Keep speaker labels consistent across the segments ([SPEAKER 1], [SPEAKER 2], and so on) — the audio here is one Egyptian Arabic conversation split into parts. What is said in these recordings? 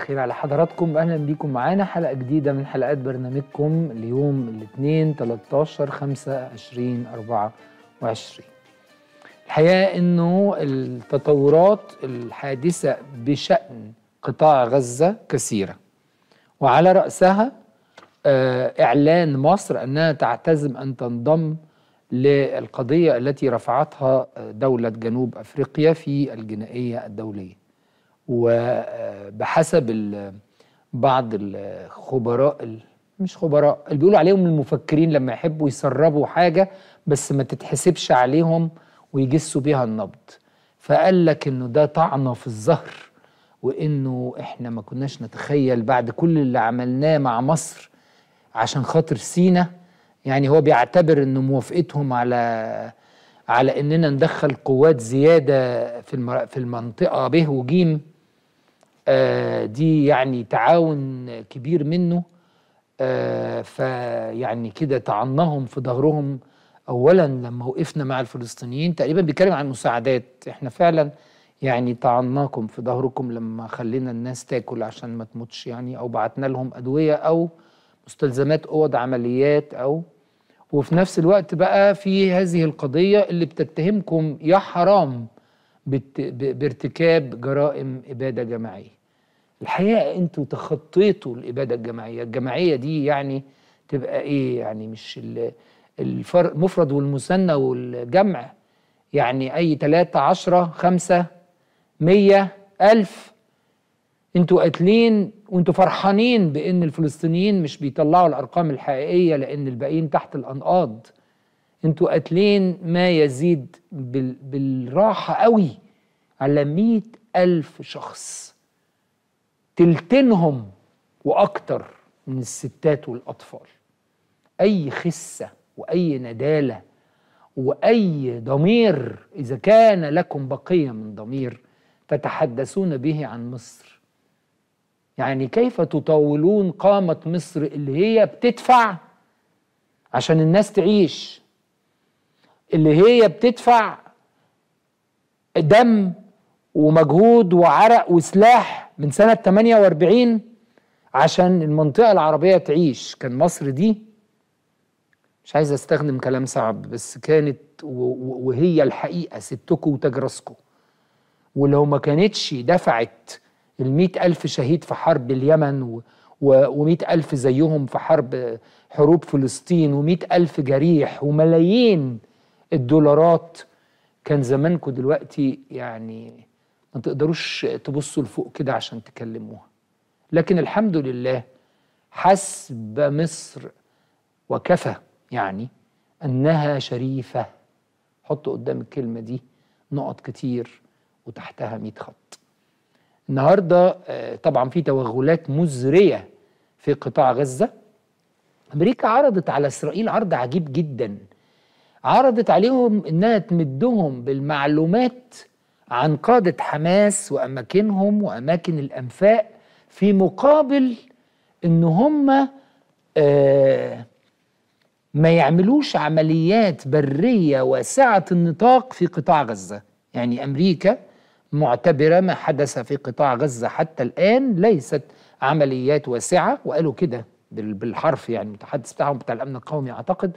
[SPEAKER 1] الخير على حضراتكم اهلا بيكم معانا حلقه جديده من حلقات برنامجكم اليوم الاثنين 13 5 20 24 الحقيقه انه التطورات الحادثه بشان قطاع غزه كثيره وعلى راسها آه، اعلان مصر انها تعتزم ان تنضم للقضيه التي رفعتها دوله جنوب افريقيا في الجنائيه الدوليه وبحسب ال- بعض الخبراء ال- مش خبراء اللي بيقولوا عليهم المفكرين لما يحبوا يسربوا حاجه بس ما تتحسبش عليهم ويجسوا بيها النبض فقال لك انه ده طعنه في الظهر وانه احنا ما كناش نتخيل بعد كل اللي عملناه مع مصر عشان خاطر سينا يعني هو بيعتبر انه موافقتهم على على اننا ندخل قوات زياده في المر... في المنطقه ب وجيم آه دي يعني تعاون كبير منه آه فيعني كده طعناهم في ظهرهم اولا لما وقفنا مع الفلسطينيين تقريبا بيتكلم عن مساعدات احنا فعلا يعني طعناكم في ظهركم لما خلينا الناس تاكل عشان ما تموتش يعني او بعتنا لهم ادويه او مستلزمات اوض عمليات او وفي نفس الوقت بقى في هذه القضيه اللي بتتهمكم يا حرام بت- ب- بارتكاب جرائم اباده جماعيه الحقيقه انتوا تخطيتوا الاباده الجماعيه الجماعيه دي يعني تبقى ايه يعني مش ال- الفرق المفرد والمثنى والجمع يعني اي ثلاثة عشرة خمسة مية ألف انتوا قاتلين وانتوا فرحانين بان الفلسطينيين مش بيطلعوا الارقام الحقيقيه لان الباقيين تحت الانقاض انتوا قاتلين ما يزيد بال... بالراحه قوي على مئة ألف شخص تلتينهم وأكتر من الستات والأطفال أي خسة وأي ندالة وأي ضمير إذا كان لكم بقية من ضمير تتحدثون به عن مصر يعني كيف تطاولون قامة مصر اللي هي بتدفع عشان الناس تعيش اللي هي بتدفع دم ومجهود وعرق وسلاح من سنة 48 عشان المنطقة العربية تعيش كان مصر دي مش عايز استخدم كلام صعب بس كانت و- و- وهي الحقيقة ستكم وتجرسكم ولو ما كانتش دفعت المئة ألف شهيد في حرب اليمن و- و- ومئة ألف زيهم في حرب حروب فلسطين ومئة ألف جريح وملايين الدولارات كان زمانكم دلوقتي يعني ما تقدروش تبصوا لفوق كده عشان تكلموها لكن الحمد لله حسب مصر وكفى يعني أنها شريفة حط قدام الكلمة دي نقط كتير وتحتها 100 خط النهاردة آه، طبعا في توغلات مزرية في قطاع غزة أمريكا عرضت على إسرائيل عرض عجيب جدا عرضت عليهم إنها تمدهم بالمعلومات عن قادة حماس وأماكنهم وأماكن الأنفاق في مقابل إن هم آه ما يعملوش عمليات برية واسعة النطاق في قطاع غزة يعني أمريكا معتبرة ما حدث في قطاع غزة حتى الآن ليست عمليات واسعة وقالوا كده بال- بالحرف يعني المتحدث بتاعهم بتاع الأمن القومي أعتقد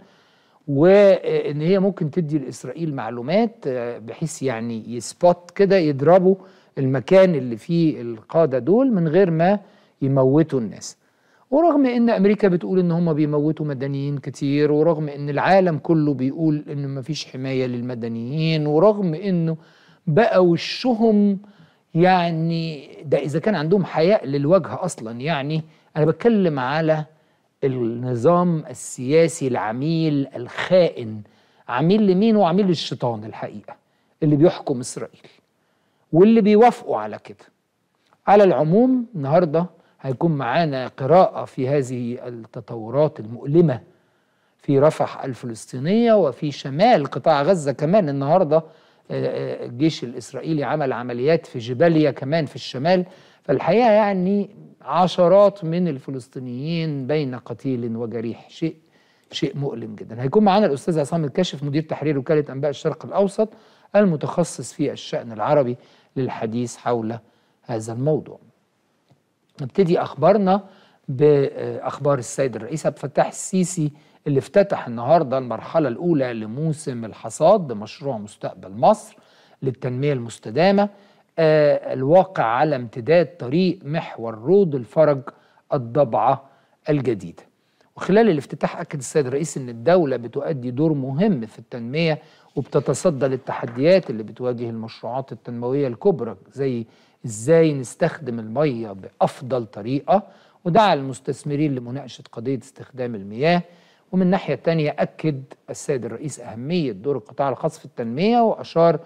[SPEAKER 1] وإن هي ممكن تدي لإسرائيل معلومات آه، بحيث يعني يسبوت كده يضربوا المكان اللي فيه القادة دول من غير ما يموتوا الناس ورغم ان امريكا بتقول ان هم بيموتوا مدنيين كتير ورغم ان العالم كله بيقول ان مفيش حمايه للمدنيين ورغم انه بقى وشهم يعني ده اذا كان عندهم حياء للوجه اصلا يعني انا بتكلم على النظام السياسي العميل الخائن عميل لمين وعميل للشيطان الحقيقه اللي بيحكم اسرائيل واللي بيوافقوا على كده على العموم النهارده هيكون معانا قراءة في هذه التطورات المؤلمة في رفح الفلسطينية وفي شمال قطاع غزة كمان النهاردة آه، آه، الجيش الإسرائيلي عمل عمليات في جباليا كمان في الشمال فالحقيقة يعني عشرات من الفلسطينيين بين قتيل وجريح شيء شيء مؤلم جدا هيكون معانا الأستاذ عصام الكاشف مدير تحرير وكالة أنباء الشرق الأوسط المتخصص في الشأن العربي للحديث حول هذا الموضوع نبتدي اخبارنا باخبار السيد الرئيس عبد الفتاح السيسي اللي افتتح النهارده المرحله الاولى لموسم الحصاد بمشروع مستقبل مصر للتنميه المستدامه آه الواقع على امتداد طريق محور رود الفرج الضبعه الجديده. وخلال الافتتاح اكد السيد الرئيس ان الدوله بتؤدي دور مهم في التنميه وبتتصدى للتحديات اللي بتواجه المشروعات التنمويه الكبرى زي ازاي نستخدم الميه بافضل طريقه ودعا المستثمرين لمناقشه قضيه استخدام المياه ومن ناحيه تانية اكد السيد الرئيس اهميه دور القطاع الخاص في التنميه واشار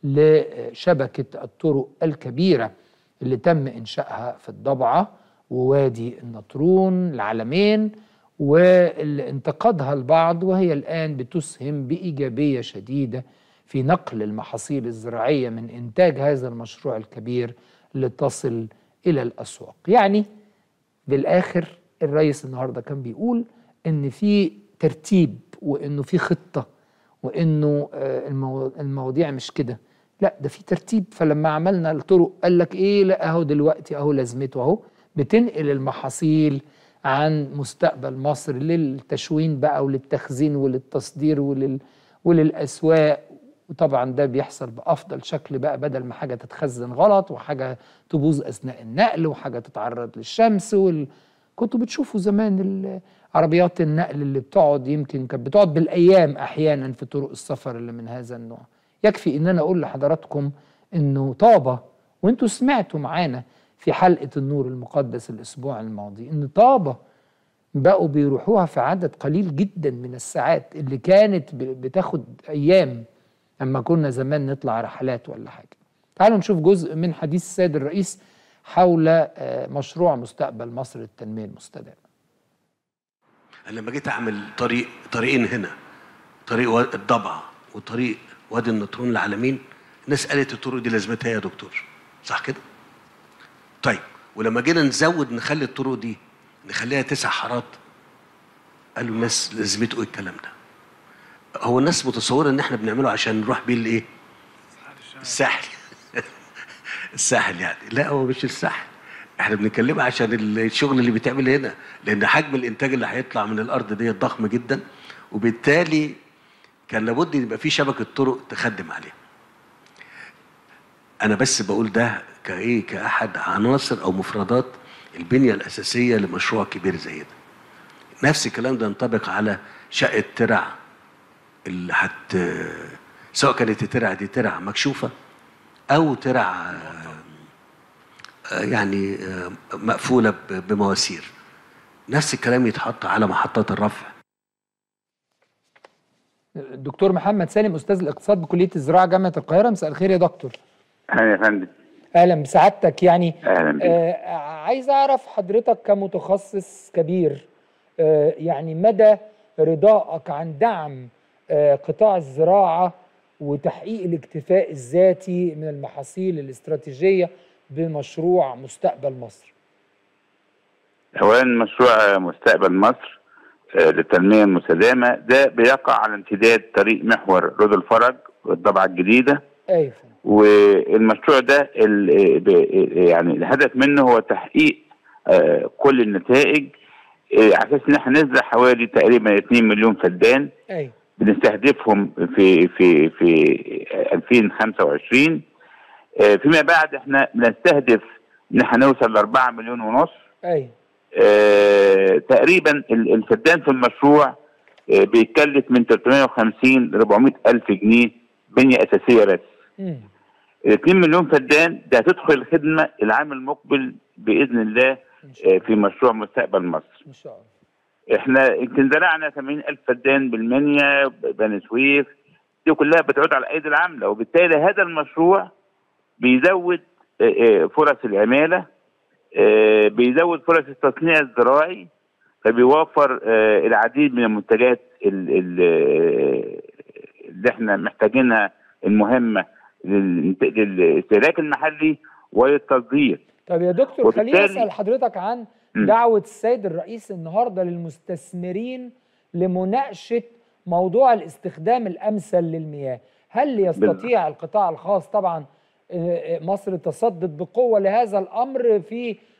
[SPEAKER 1] لشبكه الطرق الكبيره اللي تم انشائها في الضبعه ووادي النطرون العلمين واللي انتقدها البعض وهي الان بتسهم بايجابيه شديده في نقل المحاصيل الزراعيه من انتاج هذا المشروع الكبير لتصل الى الاسواق يعني بالاخر الرئيس النهارده كان بيقول ان في ترتيب وانه في خطه وانه المواضيع مش كده لا ده في ترتيب فلما عملنا الطرق قال لك ايه لا اهو دلوقتي اهو لازمته اهو بتنقل المحاصيل عن مستقبل مصر للتشوين بقى وللتخزين وللتصدير ولل وللاسواق وطبعا ده بيحصل بافضل شكل بقى بدل ما حاجه تتخزن غلط وحاجه تبوظ اثناء النقل وحاجه تتعرض للشمس وال... كنتوا بتشوفوا زمان عربيات النقل اللي بتقعد يمكن كانت بتقعد بالايام احيانا في طرق السفر اللي من هذا النوع يكفي ان انا اقول لحضراتكم انه طابه وانتوا سمعتوا معانا في حلقه النور المقدس الاسبوع الماضي ان طابه بقوا بيروحوها في عدد قليل جدا من الساعات اللي كانت بتاخد ايام اما كنا زمان نطلع رحلات ولا حاجه تعالوا نشوف جزء من حديث السيد الرئيس حول مشروع مستقبل مصر للتنميه المستدامه
[SPEAKER 2] لما جيت اعمل طريق طريقين هنا طريق الضبعه وطريق وادي النطرون العالمين الناس قالت الطرق دي لازمتها يا دكتور صح كده طيب ولما جينا نزود نخلي الطرق دي نخليها تسع حارات قالوا الناس لازمته ايه الكلام ده هو الناس متصوره ان احنا بنعمله عشان نروح بيه الايه الساحل الساحل يعني لا هو مش الساحل احنا بنتكلم عشان الشغل اللي بيتعمل هنا لان حجم الانتاج اللي هيطلع من الارض دي ضخم جدا وبالتالي كان لابد يبقى في شبكه طرق تخدم عليها انا بس بقول ده كايه كاحد عناصر او مفردات البنيه الاساسيه لمشروع كبير زي ده نفس الكلام ده ينطبق على شقه ترع اللي حت سواء كانت الترع دي ترع مكشوفه او ترع يعني مقفوله بمواسير نفس الكلام يتحط على محطات الرفع
[SPEAKER 1] الدكتور محمد سالم استاذ الاقتصاد بكليه الزراعه جامعه القاهره مساء الخير يا دكتور
[SPEAKER 3] اهلا يا فندم
[SPEAKER 1] اهلا بسعادتك يعني
[SPEAKER 3] اهلا بيك
[SPEAKER 1] آه عايز اعرف حضرتك كمتخصص كبير آه يعني مدى رضائك عن دعم آه قطاع الزراعه وتحقيق الاكتفاء الذاتي من المحاصيل الاستراتيجيه بمشروع مستقبل مصر
[SPEAKER 3] اولا مشروع مستقبل مصر للتنميه المستدامه ده بيقع على امتداد طريق محور رود الفرج والضبعه الجديده
[SPEAKER 1] ايوه
[SPEAKER 3] والمشروع ده يعني الهدف منه هو تحقيق كل النتائج على اساس ان احنا نزرع حوالي تقريبا 2 مليون فدان
[SPEAKER 1] ايوه
[SPEAKER 3] بنستهدفهم في في في 2025 فيما بعد احنا بنستهدف ان احنا نوصل ل 4 مليون ونص
[SPEAKER 1] ايوه
[SPEAKER 3] آه تقريبا الفدان في المشروع آه بيتكلف من 350 ل 400 الف جنيه بنيه اساسيه بس. ال 2 مليون فدان ده هتدخل الخدمه العام المقبل باذن الله آه في مشروع مستقبل مصر.
[SPEAKER 1] ان شاء الله.
[SPEAKER 3] احنا يمكن زرعنا 80 الف فدان بالمنيا بني سويف دي كلها بتعود على الايدي العامله وبالتالي هذا المشروع بيزود فرص العماله بيزود فرص التصنيع الزراعي فبيوفر العديد من المنتجات اللي احنا محتاجينها المهمه للاستهلاك المحلي وللتصدير.
[SPEAKER 1] طب يا دكتور خليني اسال حضرتك عن دعوه السيد الرئيس النهارده للمستثمرين لمناقشه موضوع الاستخدام الامثل للمياه، هل يستطيع بالله. القطاع الخاص طبعا مصر تصدت بقوة لهذا الأمر في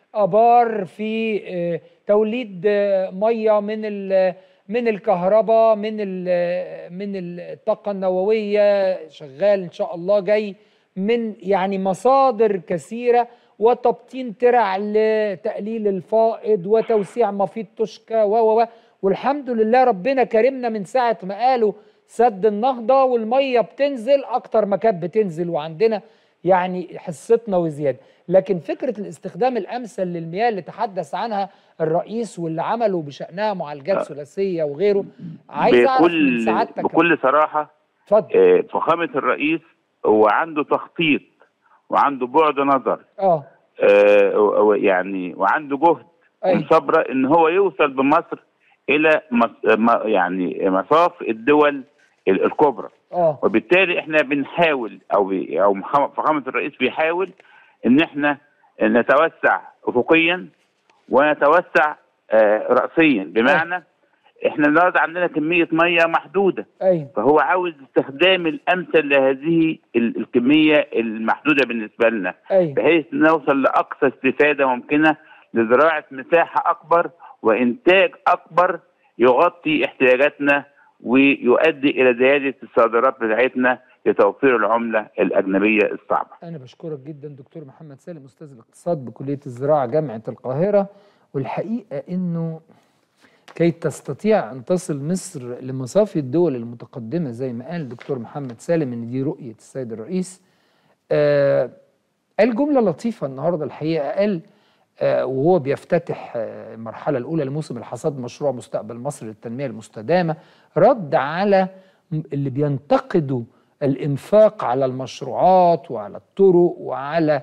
[SPEAKER 1] ابار في آه، توليد آه، ميه من ال- من الكهرباء من ال- من الطاقه النوويه شغال ان شاء الله جاي من يعني مصادر كثيره وتبطين ترع لتقليل الفائض وتوسيع مفيد تشكى و و و والحمد لله ربنا كرمنا من ساعه ما قالوا سد النهضه والميه بتنزل اكتر ما كانت بتنزل وعندنا يعني حصتنا وزياده لكن فكره الاستخدام الامثل للمياه اللي تحدث عنها الرئيس واللي عمله بشانها معالجات ثلاثيه وغيره عايز اعرف من
[SPEAKER 3] بكل
[SPEAKER 1] سعادتك
[SPEAKER 3] بكل صراحه
[SPEAKER 1] اتفضل
[SPEAKER 3] آه، فخامه الرئيس هو عنده تخطيط وعنده بعد نظر
[SPEAKER 1] اه
[SPEAKER 3] آه، و- و- يعني وعنده جهد
[SPEAKER 1] أي.
[SPEAKER 3] وصبره ان هو يوصل بمصر الى مص- ما- يعني مصاف الدول ال- الكبرى
[SPEAKER 1] اه
[SPEAKER 3] وبالتالي احنا بنحاول او بي او مخ- فخامه الرئيس بيحاول ان احنا نتوسع افقيا ونتوسع آه، راسيا بمعنى احنا النهارده عندنا كميه ميه محدوده
[SPEAKER 1] ايوه
[SPEAKER 3] فهو عاوز استخدام الامثل لهذه ال- الكميه المحدوده بالنسبه لنا
[SPEAKER 1] ايوه
[SPEAKER 3] بحيث نوصل لاقصى استفاده ممكنه لزراعه مساحه اكبر وانتاج اكبر يغطي احتياجاتنا ويؤدي الى زياده الصادرات بتاعتنا لتوفير العمله الاجنبيه الصعبه.
[SPEAKER 1] أنا بشكرك جدا دكتور محمد سالم أستاذ الاقتصاد بكلية الزراعة جامعة القاهرة والحقيقة إنه كي تستطيع أن تصل مصر لمصافي الدول المتقدمة زي ما قال دكتور محمد سالم إن دي رؤية السيد الرئيس آه قال جملة لطيفة النهاردة الحقيقة قال آه وهو بيفتتح آه المرحلة الأولى لموسم الحصاد مشروع مستقبل مصر للتنمية المستدامة رد على م- اللي بينتقدوا الإنفاق على المشروعات وعلى الطرق وعلى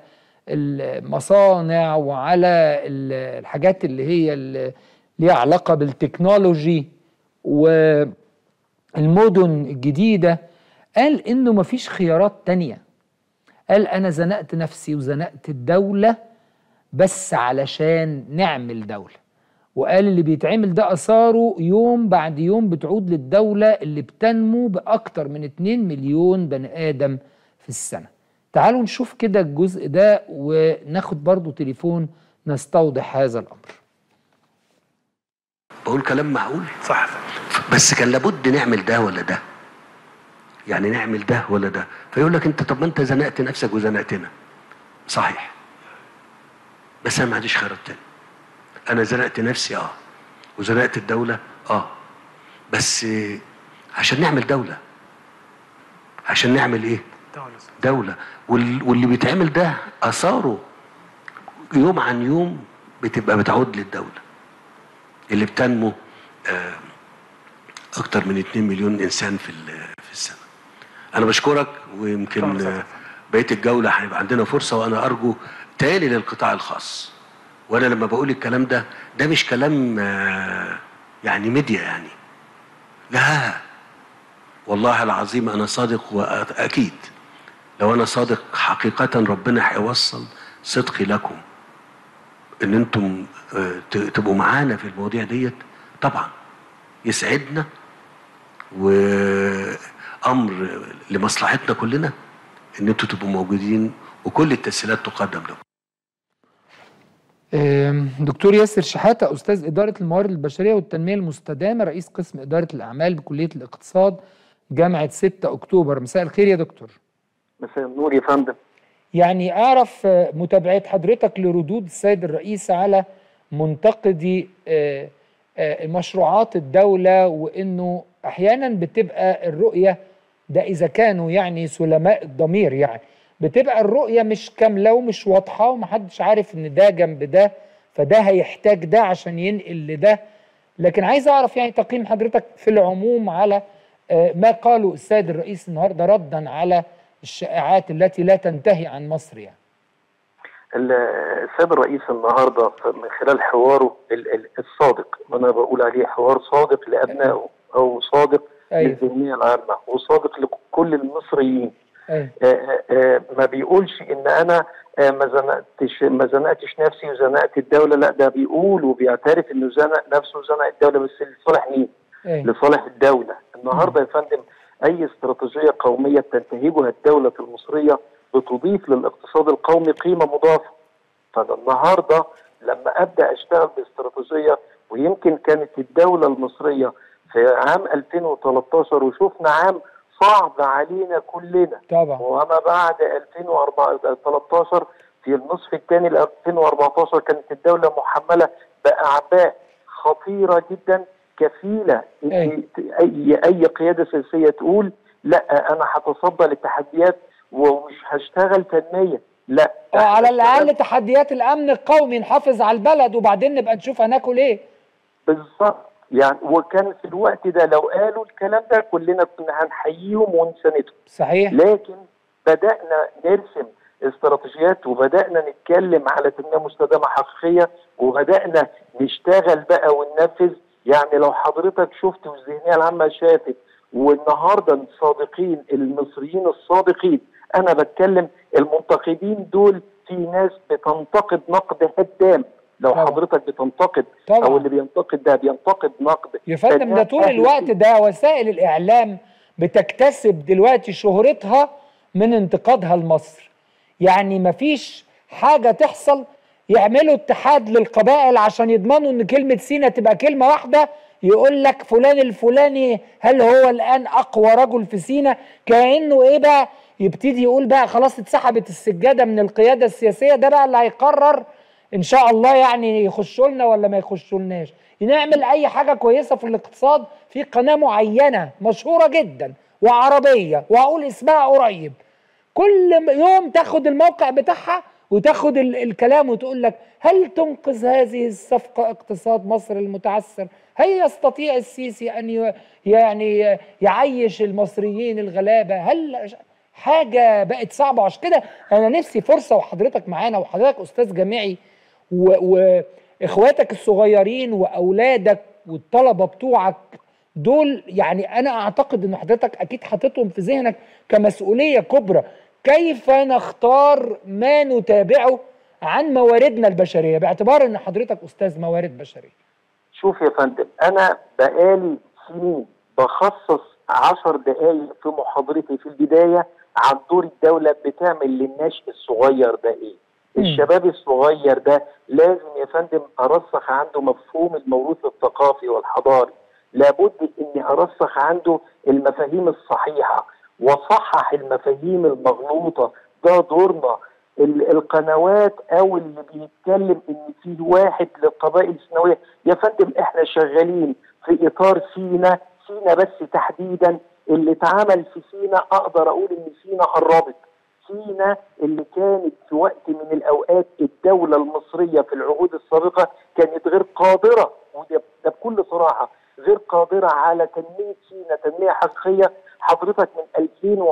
[SPEAKER 1] المصانع وعلى ال- الحاجات اللي هي اللي ليها علاقة بالتكنولوجي والمدن الجديدة قال إنه مفيش خيارات تانية قال أنا زنقت نفسي وزنقت الدولة بس علشان نعمل دولة وقال اللي بيتعمل ده أثاره يوم بعد يوم بتعود للدولة اللي بتنمو بأكتر من 2 مليون بني آدم في السنة تعالوا نشوف كده الجزء ده وناخد برضو تليفون نستوضح هذا الأمر
[SPEAKER 2] بقول كلام معقول
[SPEAKER 4] صح
[SPEAKER 2] بس كان لابد نعمل ده ولا ده يعني نعمل ده ولا ده فيقول لك انت طب ما انت زنقت نفسك وزنقتنا صحيح بس انا ما عنديش خيارات تاني انا زنقت نفسي اه وزنقت الدولة اه بس آه، عشان نعمل دولة عشان نعمل ايه
[SPEAKER 4] دولة
[SPEAKER 2] دولة وال- واللي بيتعمل ده اثاره يوم عن يوم بتبقى بتعود للدولة اللي بتنمو آه، اكتر من 2 مليون انسان في ال- في السنه انا بشكرك ويمكن
[SPEAKER 4] شكراً.
[SPEAKER 2] آه، بقيه الجوله هيبقى عندنا فرصه وانا ارجو تاني للقطاع الخاص وانا لما بقول الكلام ده ده مش كلام آه، يعني ميديا يعني لا والله العظيم انا صادق واكيد لو انا صادق حقيقه ربنا هيوصل صدقي لكم ان انتم آه، ت- تبقوا معانا في المواضيع ديت طبعا يسعدنا وامر لمصلحتنا كلنا ان انتوا تبقوا موجودين وكل التسهيلات تقدم لكم
[SPEAKER 1] آم، دكتور ياسر شحاتة أستاذ إدارة الموارد البشرية والتنمية المستدامة رئيس قسم إدارة الأعمال بكلية الاقتصاد جامعة 6 أكتوبر مساء الخير يا دكتور
[SPEAKER 5] مساء النور يا فندم
[SPEAKER 1] يعني أعرف آه، متابعة حضرتك لردود السيد الرئيس على منتقدي آه، آه، مشروعات الدولة وإنه أحيانا بتبقى الرؤية ده إذا كانوا يعني سلماء الضمير يعني بتبقى الرؤية مش كاملة ومش واضحة ومحدش عارف إن ده جنب ده فده هيحتاج ده عشان ينقل لده لكن عايز أعرف يعني تقييم حضرتك في العموم على آه، ما قاله السيد الرئيس النهارده ردا على الشائعات التي لا تنتهي عن مصر يعني
[SPEAKER 5] ال- السيد الرئيس النهارده ف- من خلال حواره ال- ال- الصادق وانا بقول عليه حوار صادق لابنائه او صادق
[SPEAKER 1] أيوة.
[SPEAKER 5] للذهنيه العامه وصادق لكل المصريين
[SPEAKER 1] أيوة.
[SPEAKER 5] آه، آه، آه، ما بيقولش ان انا آه، ما زنقتش ما زنقتش نفسي وزنقت الدوله لا ده بيقول وبيعترف انه زنق نفسه وزنق الدوله بس لصالح مين؟
[SPEAKER 1] أيوة.
[SPEAKER 5] لصالح الدولة النهاردة يا فندم أي استراتيجية قومية تنتهجها الدولة المصرية بتضيف للاقتصاد القومي قيمة مضافة فالنهاردة لما ابدا اشتغل باستراتيجيه ويمكن كانت الدوله المصريه في عام 2013 وشفنا عام صعب علينا كلنا
[SPEAKER 1] طبعا
[SPEAKER 5] وما بعد 2013 في النصف الثاني ل 2014 كانت الدوله محمله باعباء خطيره جدا كفيله ان
[SPEAKER 1] أي.
[SPEAKER 5] اي اي قياده سياسيه تقول لا انا هتصدى للتحديات ومش هشتغل تنميه لا
[SPEAKER 1] اه على
[SPEAKER 5] إحنا
[SPEAKER 1] الاقل تحديات الامن القومي نحافظ على البلد وبعدين نبقى نشوف هناكل ايه
[SPEAKER 5] بالظبط يعني وكان في الوقت ده لو قالوا الكلام ده كلنا كنا هنحييهم ونساندهم
[SPEAKER 1] صحيح
[SPEAKER 5] لكن بدأنا نرسم استراتيجيات وبدأنا نتكلم على تنمية مستدامة حقيقية وبدأنا نشتغل بقى وننفذ يعني لو حضرتك شفت والذهنية العامة شافت والنهارده الصادقين المصريين الصادقين انا بتكلم المنتقدين دول في ناس بتنتقد نقد هدام لو
[SPEAKER 1] طبعا.
[SPEAKER 5] حضرتك بتنتقد
[SPEAKER 1] طبعا.
[SPEAKER 5] او اللي بينتقد ده بينتقد نقد
[SPEAKER 1] يا فندم ده طول
[SPEAKER 5] بناء
[SPEAKER 1] الوقت ده وسائل الاعلام بتكتسب دلوقتي شهرتها من انتقادها لمصر يعني مفيش حاجه تحصل يعملوا اتحاد للقبائل عشان يضمنوا ان كلمه سينا تبقى كلمه واحده يقول لك فلان الفلاني هل هو الان اقوى رجل في سينا كانه ايه بقى يبتدي يقول بقى خلاص اتسحبت السجاده من القياده السياسيه ده بقى اللي هيقرر ان شاء الله يعني يخشوا لنا ولا ما يخشوا لناش نعمل اي حاجه كويسه في الاقتصاد في قناه معينه مشهوره جدا وعربيه وهقول اسمها قريب كل م- يوم تاخد الموقع بتاعها وتاخد ال الكلام وتقول لك هل تنقذ هذه الصفقة اقتصاد مصر المتعثر هل يستطيع السيسي أن ي- يعني يعيش المصريين الغلابة هل ش- حاجة بقت صعبة عشان كده أنا نفسي فرصة وحضرتك معانا وحضرتك أستاذ جامعي و- وإخواتك الصغيرين وأولادك والطلبة بتوعك دول يعني انا اعتقد ان حضرتك اكيد حاططهم في ذهنك كمسؤوليه كبرى كيف نختار ما نتابعه عن مواردنا البشريه باعتبار ان حضرتك استاذ موارد بشريه
[SPEAKER 5] شوف يا فندم انا بقالي سنين بخصص عشر دقايق في محاضرتي في البدايه عن دور الدوله بتعمل للناشئ الصغير ده ايه
[SPEAKER 1] مم.
[SPEAKER 5] الشباب الصغير ده لازم يا فندم ارسخ عنده مفهوم الموروث الثقافي والحضاري لابد اني ارسخ عنده المفاهيم الصحيحه وصحح المفاهيم المغلوطه ده دورنا ال- القنوات او اللي بيتكلم ان في واحد للقبائل السيناويه يا فندم احنا شغالين في اطار سينا سينا بس تحديدا اللي اتعمل في سينا اقدر اقول ان سينا قربت سينا اللي كانت في وقت من الاوقات الدوله المصريه في العهود السابقه كانت غير قادره وده ده بكل صراحه غير قادره على تنميه سينا تنميه حقيقيه حضرتك من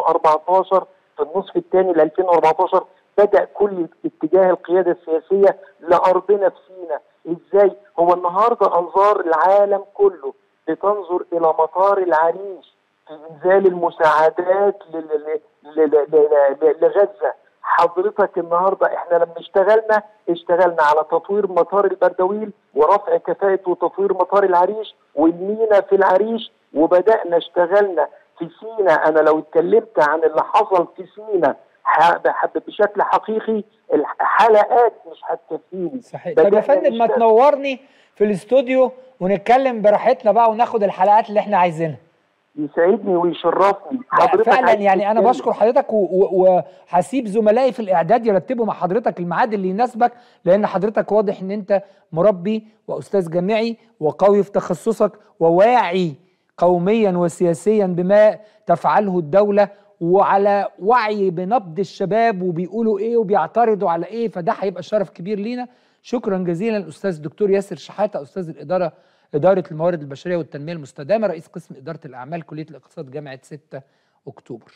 [SPEAKER 5] 2014 في النصف الثاني ل 2014 بدا كل اتجاه القياده السياسيه لارضنا في سينا ازاي هو النهارده انظار العالم كله بتنظر الى مطار العريش في انزال المساعدات ل- ل- ل- ل- ل- ل- لغزه حضرتك النهارده احنا لما اشتغلنا اشتغلنا على تطوير مطار البردويل ورفع كفاءه وتطوير مطار العريش والمينا في العريش وبدانا اشتغلنا في سينا انا لو اتكلمت عن اللي حصل في سينا ح- بح- بشكل حقيقي الحلقات مش هتكفيني
[SPEAKER 1] صحيح طب يا
[SPEAKER 5] بدأنا
[SPEAKER 1] فندم ما
[SPEAKER 5] نشتغل.
[SPEAKER 1] تنورني في الاستوديو ونتكلم براحتنا بقى وناخد الحلقات اللي احنا عايزينها
[SPEAKER 5] يسعدني ويشرفني
[SPEAKER 1] لا، فعلا
[SPEAKER 5] عايز
[SPEAKER 1] يعني انا
[SPEAKER 5] تتكلم.
[SPEAKER 1] بشكر حضرتك و- و- وهسيب زملائي في الاعداد يرتبوا مع حضرتك الميعاد اللي يناسبك لان حضرتك واضح ان انت مربي واستاذ جامعي وقوي في تخصصك وواعي قوميا وسياسيا بما تفعله الدوله وعلى وعي بنبض الشباب وبيقولوا ايه وبيعترضوا على ايه فده هيبقى شرف كبير لينا شكرا جزيلا الاستاذ الدكتور ياسر شحاته استاذ الاداره اداره الموارد البشريه والتنميه المستدامه رئيس قسم اداره الاعمال كليه الاقتصاد جامعه 6 اكتوبر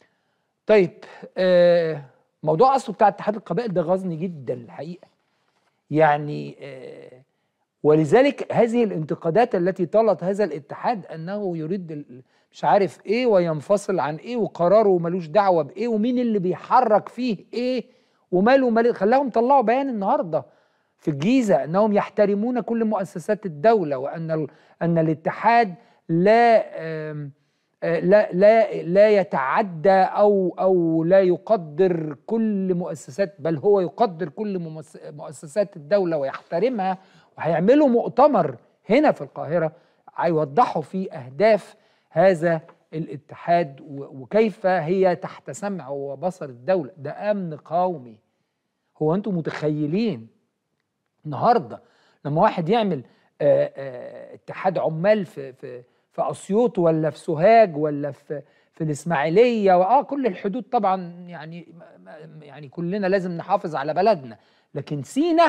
[SPEAKER 1] طيب آه موضوع اصله بتاع اتحاد القبائل ده غاظني جدا الحقيقه يعني آه ولذلك هذه الانتقادات التي طالت هذا الاتحاد انه يريد ال- مش عارف ايه وينفصل عن ايه وقراره ملوش دعوه بايه ومين اللي بيحرك فيه ايه وماله ماله خلاهم طلعوا بيان النهارده في الجيزه انهم يحترمون كل مؤسسات الدوله وان ال- ان الاتحاد لا آم، آه، لا لا لا يتعدى او او لا يقدر كل مؤسسات بل هو يقدر كل ممس- مؤسسات الدوله ويحترمها وهيعملوا مؤتمر هنا في القاهره هيوضحوا فيه اهداف هذا الاتحاد و- وكيف هي تحت سمع وبصر الدوله ده امن قومي هو انتم متخيلين النهارده لما واحد يعمل آه، آه، اتحاد عمال في في في اسيوط ولا في سوهاج ولا في في الاسماعيليه واه كل الحدود طبعا يعني ما- ما- يعني كلنا لازم نحافظ على بلدنا لكن سينا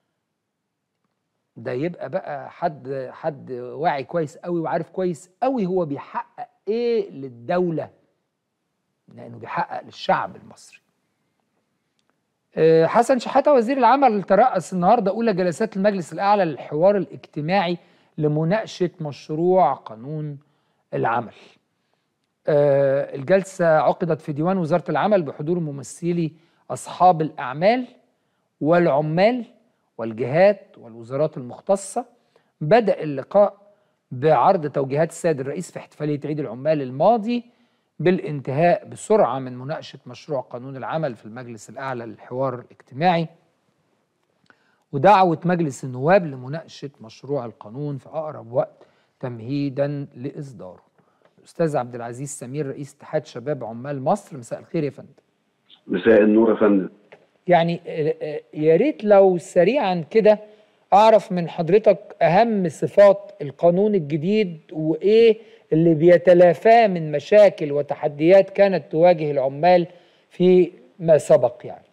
[SPEAKER 1] ده يبقى بقى حد حد واعي كويس قوي وعارف كويس قوي هو بيحقق ايه للدوله لانه بيحقق للشعب المصري آه، حسن شحاته وزير العمل ترأس النهارده اولى جلسات المجلس الاعلى للحوار الاجتماعي لمناقشه مشروع قانون العمل. آه، الجلسه عقدت في ديوان وزاره العمل بحضور ممثلي اصحاب الاعمال والعمال والجهات والوزارات المختصه. بدأ اللقاء بعرض توجيهات السيد الرئيس في احتفاليه عيد العمال الماضي بالانتهاء بسرعه من مناقشه مشروع قانون العمل في المجلس الاعلى للحوار الاجتماعي ودعوه مجلس النواب لمناقشه مشروع القانون في اقرب وقت تمهيدا لاصداره. الاستاذ عبد العزيز سمير رئيس اتحاد شباب عمال مصر مساء الخير يا فندم.
[SPEAKER 4] مساء النور يا فندم
[SPEAKER 1] يعني آه، آه، يا ريت لو سريعا كده اعرف من حضرتك اهم صفات القانون الجديد وايه اللي بيتلافاه من مشاكل وتحديات كانت تواجه العمال في ما سبق يعني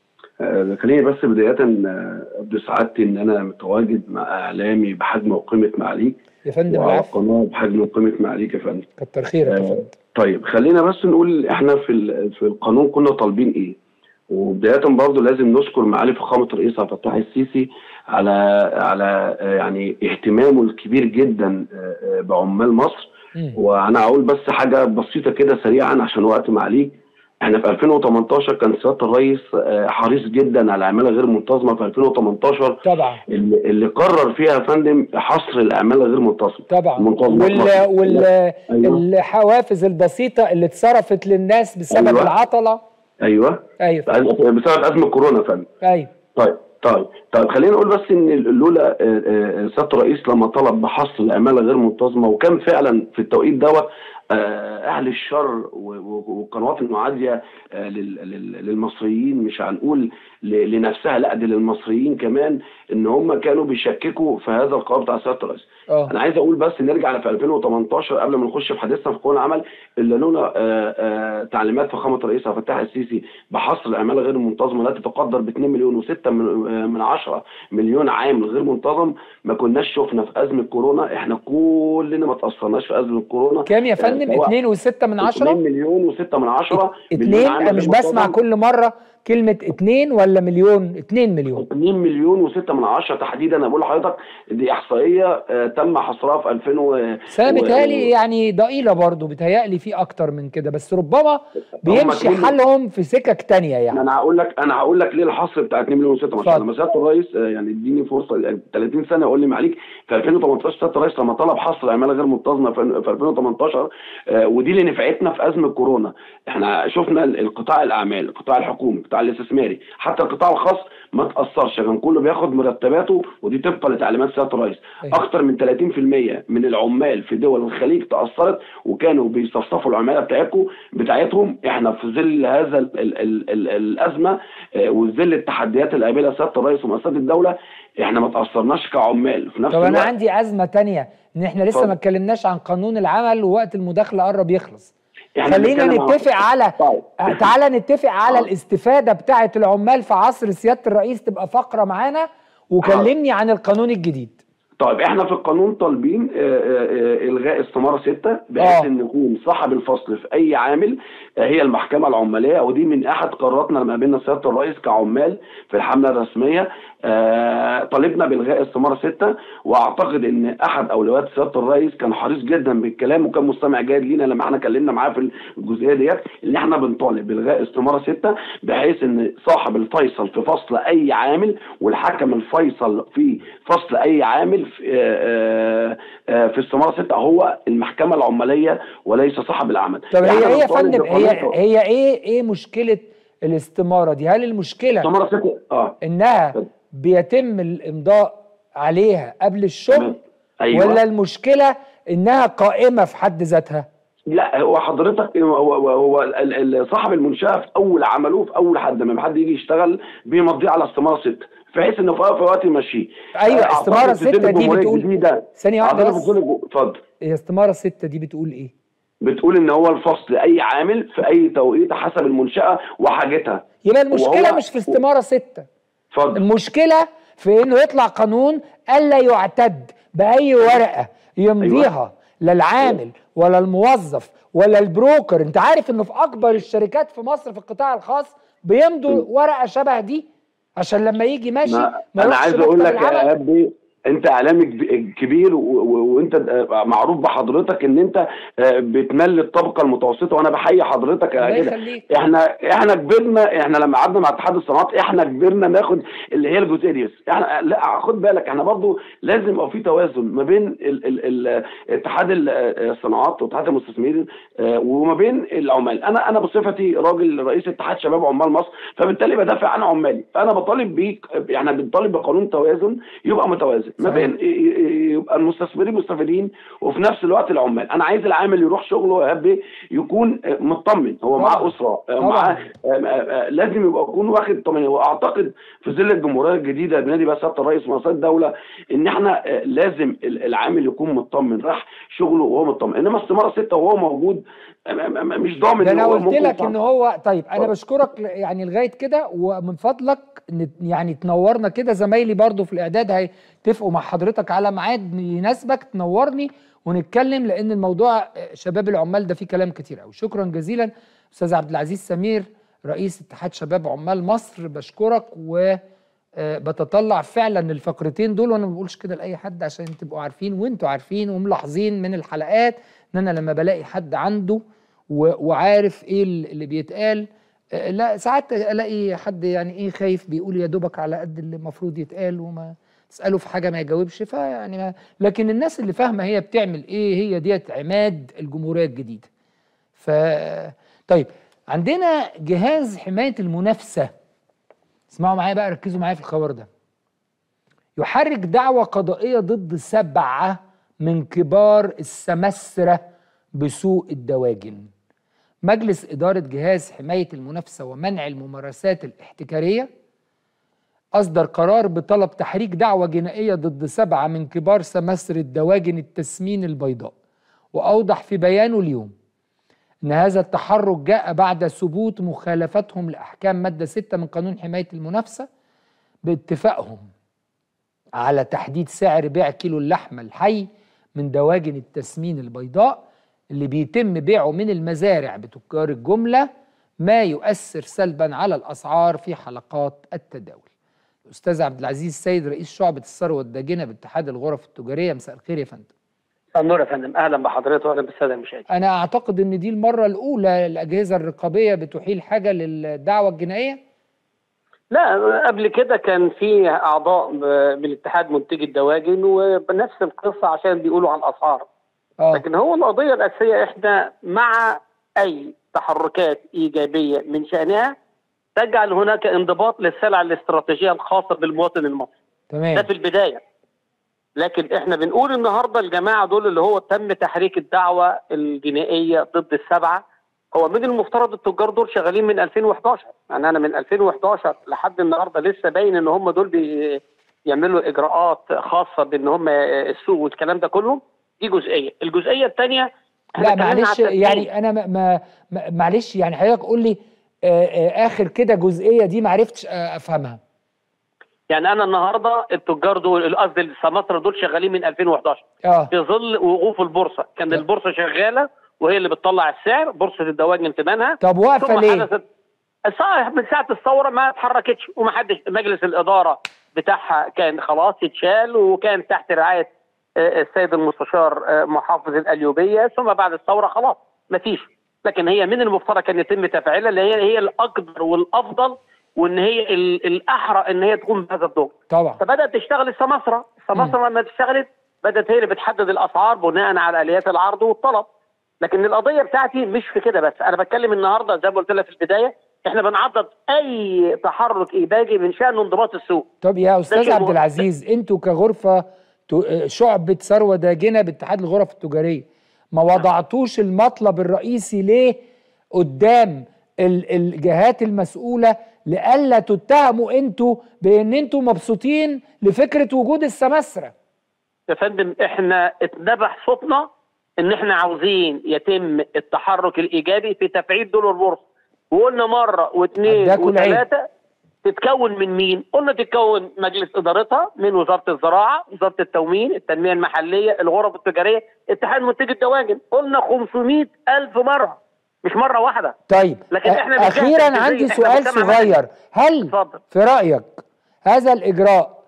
[SPEAKER 4] آه، خليني بس بداية آه، أبدو سعادتي إن أنا متواجد مع إعلامي بحجم وقيمة معاليك
[SPEAKER 1] يا فندم
[SPEAKER 4] وعلى
[SPEAKER 1] العفو
[SPEAKER 4] قناة بحجم وقيمة معاليك يا فندم
[SPEAKER 1] كتر خيرك يا
[SPEAKER 4] آه،
[SPEAKER 1] فندم
[SPEAKER 4] طيب خلينا بس نقول إحنا في ال- في القانون كنا طالبين إيه وبداية برضه لازم نشكر معالي فخامة الرئيس عبد الفتاح السيسي على على آه، يعني اهتمامه الكبير جدا آه، آه، بعمال مصر
[SPEAKER 1] مم.
[SPEAKER 4] وانا اقول بس حاجه بسيطه كده سريعا عشان وقت معليك احنا في 2018 كان سياده الرئيس آه، حريص جدا على العماله غير منتظمه في 2018
[SPEAKER 1] طبعا
[SPEAKER 4] اللي, اللي قرر فيها يا فندم حصر العماله غير منتظمه
[SPEAKER 1] طبعا
[SPEAKER 4] منتظمة
[SPEAKER 1] وال
[SPEAKER 4] مصر.
[SPEAKER 1] وال
[SPEAKER 4] أيوة.
[SPEAKER 1] الحوافز البسيطه اللي اتصرفت للناس بسبب
[SPEAKER 4] أيوة.
[SPEAKER 1] العطله
[SPEAKER 4] ايوه
[SPEAKER 1] ايوه
[SPEAKER 4] بسبب ازمه كورونا يا فندم
[SPEAKER 1] ايوه
[SPEAKER 4] طيب طيب طيب خلينا نقول بس ان لولا آه، آه، سياده الرئيس لما طلب بحصر العماله غير منتظمه وكان فعلا في التوقيت دوت آه، اهل الشر و- و- والقنوات المعاديه آه، لل- لل- للمصريين مش هنقول ل- لنفسها لا دي للمصريين كمان ان هم كانوا بيشككوا في هذا القرار بتاع سياده الرئيس
[SPEAKER 1] اه
[SPEAKER 4] انا عايز اقول بس نرجع في 2018 قبل ما نخش في حديثنا في قانون العمل الا لولا آه، آه، تعليمات فخامه الرئيس عبد الفتاح السيسي بحصر العماله غير المنتظمه التي تقدر ب 2 مليون و6 من آه، من 10 مليون عامل غير منتظم ما كناش شفنا في ازمه كورونا احنا كلنا ما تاثرناش في ازمه كورونا
[SPEAKER 1] كام يا فندم؟
[SPEAKER 4] سواء
[SPEAKER 1] 2 و6 من
[SPEAKER 4] 2
[SPEAKER 1] 10
[SPEAKER 4] مليون و6 من 10
[SPEAKER 1] اتنين انا مش بسمع كل مره كلمه اتنين ولا مليون اتنين مليون
[SPEAKER 4] 2 مليون و6 من 10 تحديدا انا بقول لحضرتك دي احصائيه آه، تم حصرها في 2000 و
[SPEAKER 1] بس انا
[SPEAKER 4] و-
[SPEAKER 1] بيتهيألي يعني ضئيله برضه بيتهيألي في اكتر من كده بس ربما بيمشي
[SPEAKER 4] كل-
[SPEAKER 1] حالهم في سكك تانية
[SPEAKER 4] ما
[SPEAKER 1] يعني
[SPEAKER 4] انا هقول لك انا هقول لك ليه الحصر بتاع 2 مليون و6
[SPEAKER 1] اتفضل.
[SPEAKER 4] لما سياده الرئيس آه، يعني اديني فرصه يعني 30 سنه اقول لي معليك في 2018 سياده الرئيس لما طلب حصر العماله غير منتظمه في في 2018 آه، ودي اللي نفعتنا في ازمه كورونا احنا شفنا ال- القطاع الاعمال القطاع الحكومي القطاع الاستثماري حتى القطاع الخاص ما تاثرش كان كله بياخد مرتباته ودي طبقا لتعليمات سياده الرئيس
[SPEAKER 1] أيوة.
[SPEAKER 4] اكثر من 30% من العمال في دول الخليج تاثرت وكانوا بيصفصفوا العماله بتاعتكم بتاعتهم احنا في ظل هذا ال ال ال ال الازمه آه، وظل التحديات اللي قابلها سياده الرئيس ومؤسسات الدوله احنا ما تاثرناش كعمال في نفس
[SPEAKER 1] طب انا
[SPEAKER 4] الوقت
[SPEAKER 1] عندي ازمه تانية ان احنا لسه
[SPEAKER 4] اتفضل.
[SPEAKER 1] ما اتكلمناش عن قانون العمل ووقت المداخله قرب يخلص
[SPEAKER 4] احنا
[SPEAKER 1] خلينا
[SPEAKER 4] بنتكلم عن-
[SPEAKER 1] نتفق على
[SPEAKER 4] طيب.
[SPEAKER 1] آه، تعالى نتفق على
[SPEAKER 4] آه.
[SPEAKER 1] الاستفاده بتاعه العمال في عصر سياده الرئيس تبقى فقره معانا وكلمني عن القانون الجديد
[SPEAKER 4] طيب احنا في القانون طالبين آه، آه، آه، الغاء استماره سته بحيث
[SPEAKER 1] آه.
[SPEAKER 4] ان يكون صاحب الفصل في اي عامل آه، هي المحكمه العماليه ودي من احد قراراتنا لما قابلنا سياده الرئيس كعمال في الحمله الرسميه آه، طالبنا بالغاء استماره سته واعتقد ان احد اولويات سياده الرئيس كان حريص جدا بالكلام وكان مستمع جيد لينا لما احنا اتكلمنا معاه في الجزئيه ديت ان احنا بنطالب بالغاء استماره سته بحيث ان صاحب الفيصل في فصل اي عامل والحكم الفيصل في فصل اي عامل في آه، آه، في استماره سته هو المحكمه العماليه وليس صاحب العمل
[SPEAKER 1] طب
[SPEAKER 4] إحنا
[SPEAKER 1] هي ايه يا
[SPEAKER 4] بنطالب
[SPEAKER 1] فندم هي
[SPEAKER 4] بقانون-
[SPEAKER 1] هي ايه ايه مشكله الاستماره دي هل المشكله
[SPEAKER 4] استماره سته اه
[SPEAKER 1] انها
[SPEAKER 4] اتفضل.
[SPEAKER 1] بيتم الامضاء عليها قبل الشغل
[SPEAKER 4] تمام. أيوة.
[SPEAKER 1] ولا المشكله انها قائمه في حد ذاتها
[SPEAKER 4] لا هو حضرتك هو, هو, هو ال- ال- صاحب المنشاه في اول عمله في اول حد لما حد يجي يشتغل بيمضيه على استماره سته بحيث انه في في وقت يمشيه
[SPEAKER 1] أيوة،
[SPEAKER 4] أعتقد
[SPEAKER 1] استمارة
[SPEAKER 4] في ظل
[SPEAKER 1] ستة دي
[SPEAKER 4] الجمهورية
[SPEAKER 1] بتقول-
[SPEAKER 4] الجديدة-
[SPEAKER 1] ثانية واحدة
[SPEAKER 4] أعتقد
[SPEAKER 1] بس.
[SPEAKER 4] في ظل الج- اتفضل
[SPEAKER 1] هي استماره الستة دي بتقول ايه
[SPEAKER 4] بتقول ان هو الفصل اي عامل في اي توقيت حسب المنشاه وحاجتها
[SPEAKER 1] يبقى المشكله
[SPEAKER 4] وهو-
[SPEAKER 1] مش في استماره ستة
[SPEAKER 4] اتفضل
[SPEAKER 1] المشكله في انه يطلع قانون الا يعتد باي ورقه يمضيها لا العامل ولا الموظف ولا البروكر انت عارف انه في اكبر الشركات في مصر في القطاع الخاص بيمضوا ورقه شبه دي عشان لما يجي ماشي
[SPEAKER 4] ما
[SPEAKER 1] ما
[SPEAKER 4] انا
[SPEAKER 1] يروحش
[SPEAKER 4] عايز
[SPEAKER 1] مكتب
[SPEAKER 4] اقول لك
[SPEAKER 1] العمل.
[SPEAKER 4] يا ابي انت اعلامي كب- كبير و- و- وانت معروف بحضرتك ان انت آه، بتمل الطبقه المتوسطه وانا بحيي حضرتك
[SPEAKER 1] الله
[SPEAKER 4] على كده
[SPEAKER 1] يخليك.
[SPEAKER 4] احنا احنا كبرنا احنا لما قعدنا مع اتحاد الصناعات احنا كبرنا ناخد اللي هي الجزئيه دي بس. احنا لا خد بالك احنا برضو لازم يبقى في توازن ما بين ال ال ال اتحاد ال- الصناعات واتحاد المستثمرين آه، وما بين العمال انا انا بصفتي راجل رئيس اتحاد شباب عمال مصر فبالتالي بدافع عن عمالي فانا بطالب بيك احنا بنطالب بقانون توازن يبقى متوازن ما
[SPEAKER 1] صحيح.
[SPEAKER 4] بين ي- ي- يبقى المستثمرين مستفيدين وفي نفس الوقت العمال انا عايز العامل يروح شغله يا هبي يكون آه، مطمن هو
[SPEAKER 1] طبعاً.
[SPEAKER 4] معاه اسره آه،
[SPEAKER 1] طبعاً.
[SPEAKER 4] معاه آه، آه، آه، لازم يبقى يكون واخد طمانينه واعتقد في ظل الجمهوريه الجديده بنادي بقى سياده الرئيس مؤسسات الدوله ان احنا آه، لازم ال- العامل يكون مطمن راح شغله وهو مطمن انما استماره سته وهو موجود آه، آه، آه، مش ضامن
[SPEAKER 1] ده
[SPEAKER 4] إن
[SPEAKER 1] انا
[SPEAKER 4] هو
[SPEAKER 1] قلت
[SPEAKER 4] ممكن
[SPEAKER 1] لك
[SPEAKER 4] يطلع.
[SPEAKER 1] ان هو طيب انا
[SPEAKER 4] اتفضل.
[SPEAKER 1] بشكرك ل- يعني لغايه كده ومن فضلك ن- يعني تنورنا كده زمايلي برضو في الاعداد هيتفقوا مع حضرتك على ميعاد يناسبك تنورني ونتكلم لان الموضوع آه، شباب العمال ده فيه كلام كتير قوي شكرا جزيلا استاذ عبد العزيز سمير رئيس اتحاد شباب عمال مصر بشكرك و آه، بتطلع فعلا الفقرتين دول وانا ما بقولش كده لاي حد عشان تبقوا عارفين وانتوا عارفين وملاحظين من الحلقات ان انا لما بلاقي حد عنده و- وعارف ايه اللي بيتقال آه، لا ساعات الاقي حد يعني ايه خايف بيقول يا دوبك على قد اللي المفروض يتقال وما تساله في حاجه ما يجاوبش فيعني ما لكن الناس اللي فاهمه هي بتعمل ايه هي ديت عماد الجمهوريه الجديده ف طيب عندنا جهاز حمايه المنافسه اسمعوا معايا بقى ركزوا معايا في الخبر ده يحرك دعوى قضائية ضد سبعة من كبار السمسرة بسوق الدواجن مجلس إدارة جهاز حماية المنافسة ومنع الممارسات الاحتكارية أصدر قرار بطلب تحريك دعوى جنائية ضد سبعة من كبار سمسر الدواجن التسمين البيضاء وأوضح في بيانه اليوم أن هذا التحرك جاء بعد ثبوت مخالفتهم لأحكام مادة 6 من قانون حماية المنافسة باتفاقهم على تحديد سعر بيع كيلو اللحمة الحي من دواجن التسمين البيضاء اللي بيتم بيعه من المزارع بتجار الجملة ما يؤثر سلبا على الأسعار في حلقات التداول الأستاذ عبد العزيز السيد رئيس شعبة الثروة الداجنة باتحاد الغرف التجارية مساء الخير يا فندم
[SPEAKER 6] النور يا فندم اهلا بحضرتك واهلا بالساده المشاهدين
[SPEAKER 1] أنا أعتقد إن دي المرة الأولى الأجهزة الرقابية بتحيل حاجة للدعوة الجنائية
[SPEAKER 6] لا قبل كده كان في اعضاء ب- من اتحاد منتجي الدواجن وبنفس القصه عشان بيقولوا عن الاسعار
[SPEAKER 1] آه
[SPEAKER 6] لكن هو القضيه الاساسيه احنا مع اي تحركات ايجابيه من شانها تجعل هناك انضباط للسلع الاستراتيجيه الخاصه بالمواطن المصري ده
[SPEAKER 1] تمام
[SPEAKER 6] في البدايه لكن احنا بنقول النهارده الجماعه دول اللي هو تم تحريك الدعوه الجنائيه ضد السبعه هو من المفترض التجار دول شغالين من 2011 يعني انا من 2011 لحد النهارده لسه باين ان هم دول بيعملوا اجراءات خاصه بان هم السوق والكلام ده كله دي جزئيه الجزئيه الثانيه
[SPEAKER 1] لا معلش يعني انا ما ما- ما معلش يعني حضرتك قول لي آه، آه، اخر كده جزئيه دي ما عرفتش آه، افهمها
[SPEAKER 6] يعني انا النهارده التجار دول قصدي السماسره دول شغالين من 2011
[SPEAKER 1] اه
[SPEAKER 6] في ظل وقوف البورصه كان البورصه شغاله وهي اللي بتطلع السعر بورصه الدواجن تمنها
[SPEAKER 1] طب واقفه
[SPEAKER 6] ثم
[SPEAKER 1] ليه؟
[SPEAKER 6] حدثت الصراحة من ساعة الثورة ما اتحركتش ومحدش مجلس الإدارة بتاعها كان خلاص اتشال وكان تحت رعاية آه، السيد المستشار آه، محافظ الأليوبية ثم بعد الثورة خلاص مفيش لكن هي من المفترض كان يتم تفعيلها اللي هي هي الأقدر والأفضل وان هي ال- الاحرى ان هي تقوم بهذا الدور
[SPEAKER 1] طبعا
[SPEAKER 6] فبدات تشتغل السماسره السماسره لما اشتغلت بدات هي اللي بتحدد الاسعار بناء على اليات العرض والطلب لكن القضيه بتاعتي مش في كده بس انا بتكلم النهارده زي ما قلت لك في البدايه احنا بنعضد اي تحرك ايجابي من شان انضباط السوق
[SPEAKER 1] طب يا استاذ
[SPEAKER 6] شيء
[SPEAKER 1] عبد
[SPEAKER 6] مهم.
[SPEAKER 1] العزيز انتوا كغرفه تو- شعبة ثروة داجنة باتحاد الغرف التجارية ما وضعتوش المطلب الرئيسي ليه قدام ال- الجهات المسؤولة لألا تتهموا انتوا بان انتوا مبسوطين لفكرة وجود السماسرة
[SPEAKER 6] يا فندم احنا اتنبح صوتنا ان احنا عاوزين يتم التحرك الايجابي في تفعيل دول البورصه وقلنا مره واثنين
[SPEAKER 1] أداكوا العين.
[SPEAKER 6] وثلاثه تتكون من مين؟ قلنا تتكون مجلس ادارتها من وزاره الزراعه، وزاره التموين، التنميه المحليه، الغرف التجاريه، اتحاد منتجي الدواجن، قلنا 500 الف مره مش مره واحده
[SPEAKER 1] طيب
[SPEAKER 6] لكن إحنا
[SPEAKER 1] أ-
[SPEAKER 6] مش
[SPEAKER 1] أخيرا
[SPEAKER 6] جاهزين.
[SPEAKER 1] عندي
[SPEAKER 6] إحنا
[SPEAKER 1] سؤال
[SPEAKER 6] مجتمع
[SPEAKER 1] صغير هل
[SPEAKER 6] اتفضل.
[SPEAKER 1] في رأيك هذا الإجراء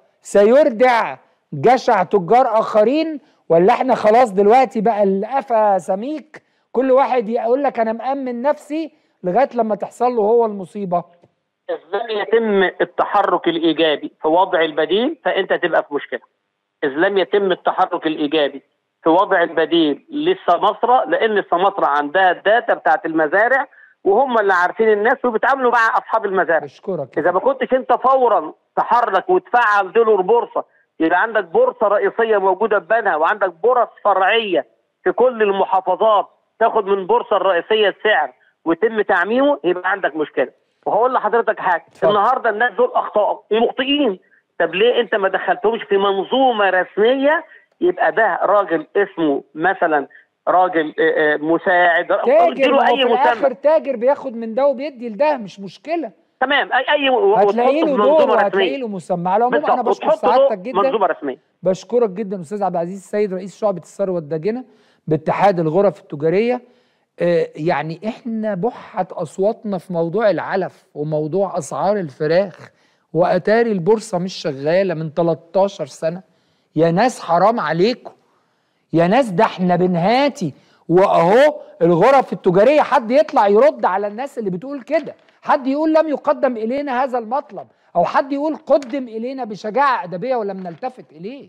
[SPEAKER 1] سيردع جشع تجار آخرين ولا احنا خلاص دلوقتي بقى القفا سميك كل واحد يقول لك أنا مأمن نفسي لغاية لما تحصل له هو المصيبة
[SPEAKER 6] إذ لم يتم التحرك الإيجابي في وضع البديل فأنت تبقى في مشكلة إذ لم يتم التحرك الإيجابي في وضع البديل للسماسرة لأن السماسرة عندها الداتا بتاعت المزارع وهم اللي عارفين الناس وبيتعاملوا مع أصحاب المزارع
[SPEAKER 1] بشكرك
[SPEAKER 6] إذا ما كنتش أنت فورا تحرك وتفعل دولار بورصة يبقى عندك بورصة رئيسية موجودة في بنها وعندك بورص فرعية في كل المحافظات تاخد من البورصة الرئيسية السعر ويتم تعميمه يبقى عندك مشكلة وهقول لحضرتك حاجة
[SPEAKER 1] اتفضل.
[SPEAKER 6] النهاردة الناس دول أخطاء ومخطئين طب ليه أنت ما دخلتهمش في منظومة رسمية يبقى ده راجل اسمه مثلا راجل آه، آه، مساعد
[SPEAKER 1] تاجر
[SPEAKER 6] اديله
[SPEAKER 1] ما هو
[SPEAKER 6] اي
[SPEAKER 1] في الآخر
[SPEAKER 6] مسمى
[SPEAKER 1] تاجر بياخد من ده وبيدي لده مش مشكلة
[SPEAKER 6] تمام اي اي
[SPEAKER 1] هتلاقي له
[SPEAKER 6] وتحطه في
[SPEAKER 1] دور
[SPEAKER 6] منظومه
[SPEAKER 1] وهتلاقي
[SPEAKER 6] رسميه
[SPEAKER 1] له مسمى على العموم انا
[SPEAKER 6] بالظبط
[SPEAKER 1] بشكر
[SPEAKER 6] وتحط له
[SPEAKER 1] سعادتك جدا
[SPEAKER 6] منظومه رسميه
[SPEAKER 1] بشكرك جدا استاذ عبد العزيز السيد رئيس شعبة الثروة الداجنة باتحاد الغرف التجارية آه، يعني احنا بحت اصواتنا في موضوع العلف وموضوع اسعار الفراخ واتاري البورصة مش شغالة من 13 سنة يا ناس حرام عليكم يا ناس ده احنا بنهاتي واهو الغرف التجارية حد يطلع يرد على الناس اللي بتقول كده حد يقول لم يقدم الينا هذا المطلب او حد يقول قدم الينا بشجاعة ادبية ولم نلتفت اليه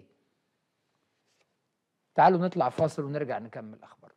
[SPEAKER 1] تعالوا نطلع فاصل ونرجع نكمل اخبارنا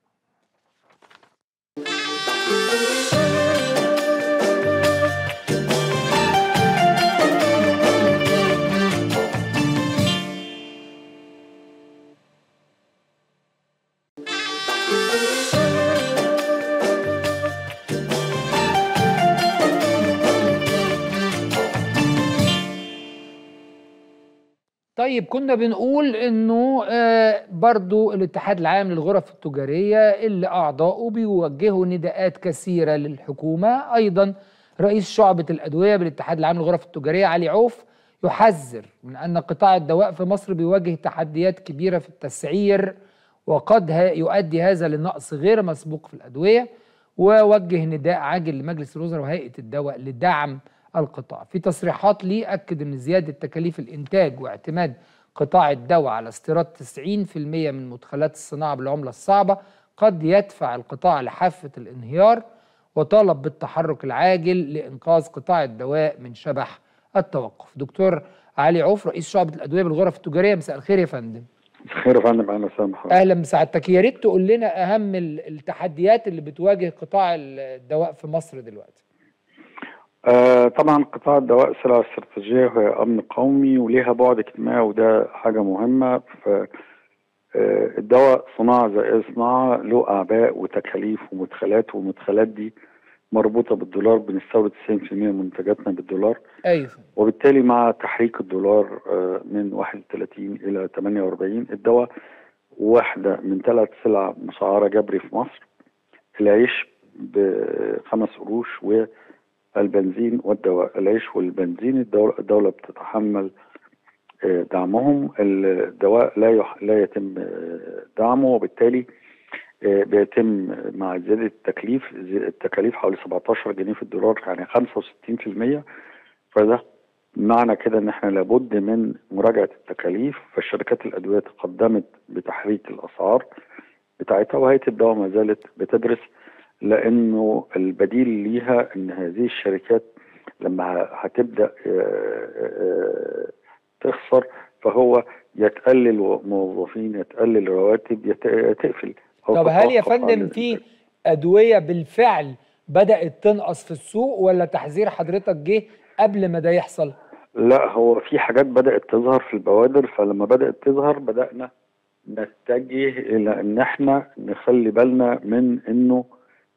[SPEAKER 1] طيب كنا بنقول انه آه برضو الاتحاد العام للغرف التجارية اللي اعضاؤه بيوجهوا نداءات كثيرة للحكومة ايضا رئيس شعبة الادوية بالاتحاد العام للغرف التجارية علي عوف يحذر من ان قطاع الدواء في مصر بيواجه تحديات كبيرة في التسعير وقد ها- يؤدي هذا لنقص غير مسبوق في الادوية ووجه نداء عاجل لمجلس الوزراء وهيئة الدواء لدعم القطاع في تصريحات ليه أكد أن زيادة تكاليف الإنتاج واعتماد قطاع الدواء على استيراد 90% من مدخلات الصناعة بالعملة الصعبة قد يدفع القطاع لحافة الانهيار وطالب بالتحرك العاجل لإنقاذ قطاع الدواء من شبح التوقف دكتور علي عوف رئيس شعبة الأدوية بالغرف التجارية مساء الخير يا فندم
[SPEAKER 7] خير يا فندم اهلا وسهلا بحضرتك
[SPEAKER 1] اهلا بسعادتك يا ريت تقول لنا اهم ال- التحديات اللي بتواجه قطاع الدواء في مصر دلوقتي
[SPEAKER 7] آه طبعا قطاع الدواء سلعة استراتيجية وهي أمن قومي وليها بعد اجتماعي وده حاجة مهمة ف آه، الدواء صناعة زي أي صناعة له أعباء وتكاليف ومدخلات والمدخلات دي مربوطة بالدولار بنستورد 90% من منتجاتنا بالدولار
[SPEAKER 1] ايوه
[SPEAKER 7] وبالتالي مع تحريك الدولار آه، من 31 إلى 48 الدواء واحدة من ثلاث سلع مسعرة جبري في مصر العيش بخمس قروش والبنزين والدواء العيش والبنزين الدولة, الدولة بتتحمل آه، دعمهم الدواء لا يح... لا يتم آه، دعمه وبالتالي آه، بيتم مع زيادة التكليف زي- التكاليف حوالي 17 جنيه في الدولار يعني 65% فده معنى كده ان احنا لابد من مراجعة التكاليف فالشركات الادوية تقدمت بتحريك الاسعار بتاعتها وهيئة الدواء ما زالت بتدرس لانه البديل ليها ان هذه الشركات لما ه- هتبدا آه، آه، تخسر فهو يتقلل موظفين يتقلل رواتب يت- تقفل أو
[SPEAKER 1] طب هل يا
[SPEAKER 7] تتوقف عن
[SPEAKER 1] فندم
[SPEAKER 7] ال-
[SPEAKER 1] في ادويه بالفعل بدات تنقص في السوق ولا تحذير حضرتك جه قبل ما ده يحصل
[SPEAKER 7] لا هو في حاجات بدأت تظهر في البوادر فلما بدأت تظهر بدأنا نتجه إلى إن إحنا نخلي بالنا من إنه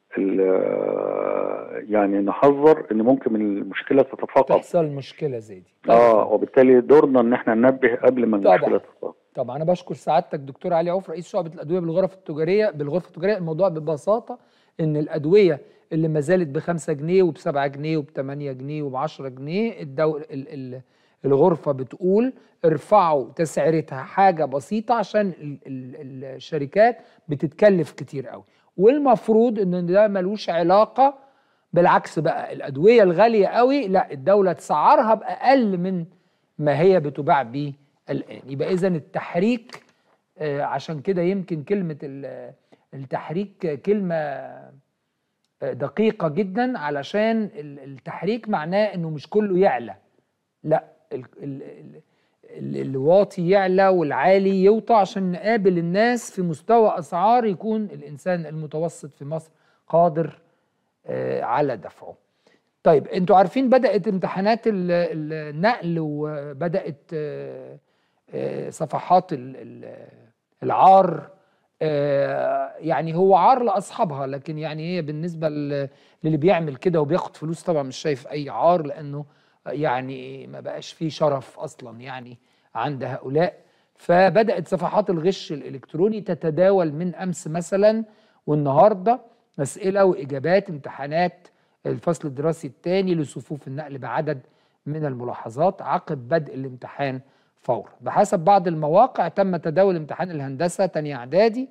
[SPEAKER 7] ال- يعني نحذر إن ممكن من المشكلة تتفاقم
[SPEAKER 1] تحصل مشكله زي دي
[SPEAKER 7] اه وبالتالي دورنا إن إحنا ننبه قبل ما
[SPEAKER 1] طبعا.
[SPEAKER 7] المشكلة تتفاقم
[SPEAKER 1] طبعا انا بشكر سعادتك دكتور علي عوف رئيس شعبه الادويه بالغرف التجاريه بالغرفه التجاريه الموضوع ببساطه ان الادويه اللي ما زالت ب 5 جنيه وب 7 جنيه وب 8 جنيه وب 10 جنيه الدول ال ال الغرفه بتقول ارفعوا تسعيرتها حاجه بسيطه عشان ال ال الشركات بتتكلف كتير قوي والمفروض ان ده ملوش علاقه بالعكس بقى الادويه الغاليه قوي لا الدوله تسعرها باقل من ما هي بتباع بيه الان يبقى اذا التحريك آه، عشان كده يمكن كلمه ال- التحريك كلمه آه، دقيقه جدا علشان ال- التحريك معناه انه مش كله يعلى لا ال ال ال ال- الواطي يعلى والعالي يوطى عشان نقابل الناس في مستوى اسعار يكون الانسان المتوسط في مصر قادر آه، على دفعه طيب انتوا عارفين بدأت امتحانات ال- ال- النقل وبدأت آه، آه، صفحات ال- ال- العار آه، يعني هو عار لأصحابها لكن يعني هي بالنسبة ل- للي بيعمل كده وبياخد فلوس طبعا مش شايف أي عار لأنه يعني ما بقاش فيه شرف أصلا يعني عند هؤلاء فبدأت صفحات الغش الإلكتروني تتداول من أمس مثلا والنهارده أسئلة وإجابات امتحانات الفصل الدراسي الثاني لصفوف النقل بعدد من الملاحظات عقب بدء الامتحان فورا بحسب بعض المواقع تم تداول امتحان الهندسة تانية إعدادي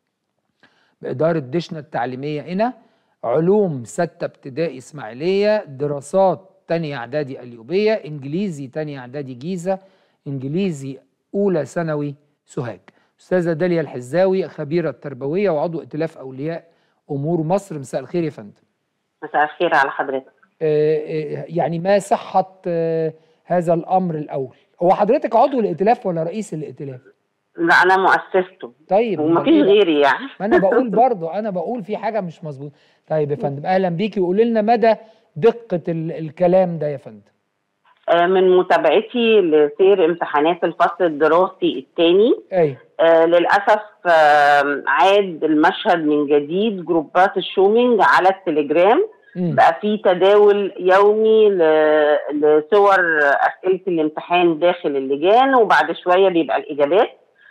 [SPEAKER 1] بإدارة دشنا التعليمية هنا علوم ستة ابتدائي إسماعيلية دراسات تانية إعدادي اليوبية إنجليزي تانية إعدادي جيزة إنجليزي أولى ثانوي سوهاج أستاذة داليا الحزاوي خبيرة تربوية وعضو ائتلاف أولياء أمور مصر مساء الخير يا فندم
[SPEAKER 8] مساء الخير على حضرتك
[SPEAKER 1] آه، آه، يعني ما صحة آه، هذا الأمر الأول هو حضرتك عضو الائتلاف ولا رئيس الائتلاف
[SPEAKER 8] لا انا مؤسسته
[SPEAKER 1] طيب أمال
[SPEAKER 8] ومفيش
[SPEAKER 1] إيه بقى؟
[SPEAKER 8] غيري يعني
[SPEAKER 1] ما انا بقول برضو انا بقول في حاجه مش مظبوط طيب يا فندم اهلا بيكي وقولي لنا مدى دقه ال الكلام ده يا فندم
[SPEAKER 8] آه، من متابعتي لسير امتحانات الفصل الدراسي الثاني
[SPEAKER 1] ايوه
[SPEAKER 8] للاسف آه، عاد المشهد من جديد جروبات الشومينج على التليجرام
[SPEAKER 1] مم.
[SPEAKER 8] بقى في تداول يومي ل- لصور اسئله الامتحان داخل اللجان وبعد شويه بيبقى الاجابات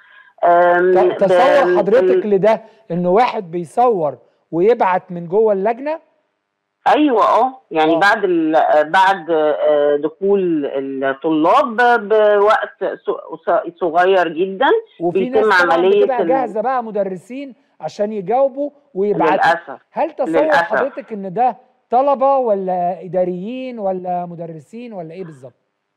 [SPEAKER 8] آم،
[SPEAKER 1] ت- تصور
[SPEAKER 8] ب-
[SPEAKER 1] حضرتك لده انه واحد بيصور ويبعت من جوه اللجنه
[SPEAKER 8] ايوه اه يعني
[SPEAKER 1] آه.
[SPEAKER 8] بعد ال- بعد آه، دخول الطلاب ب- بوقت ص- ص- صغير جدا
[SPEAKER 1] وفي ناس
[SPEAKER 8] بيتم
[SPEAKER 1] طبعا
[SPEAKER 8] عمليه
[SPEAKER 1] بتبقى
[SPEAKER 8] ال-
[SPEAKER 1] جاهزه بقى مدرسين عشان يجاوبوا ويبعتوا
[SPEAKER 8] للاسف
[SPEAKER 1] هل تصور
[SPEAKER 8] للأسف.
[SPEAKER 1] حضرتك ان ده طلبه ولا اداريين ولا مدرسين ولا ايه بالظبط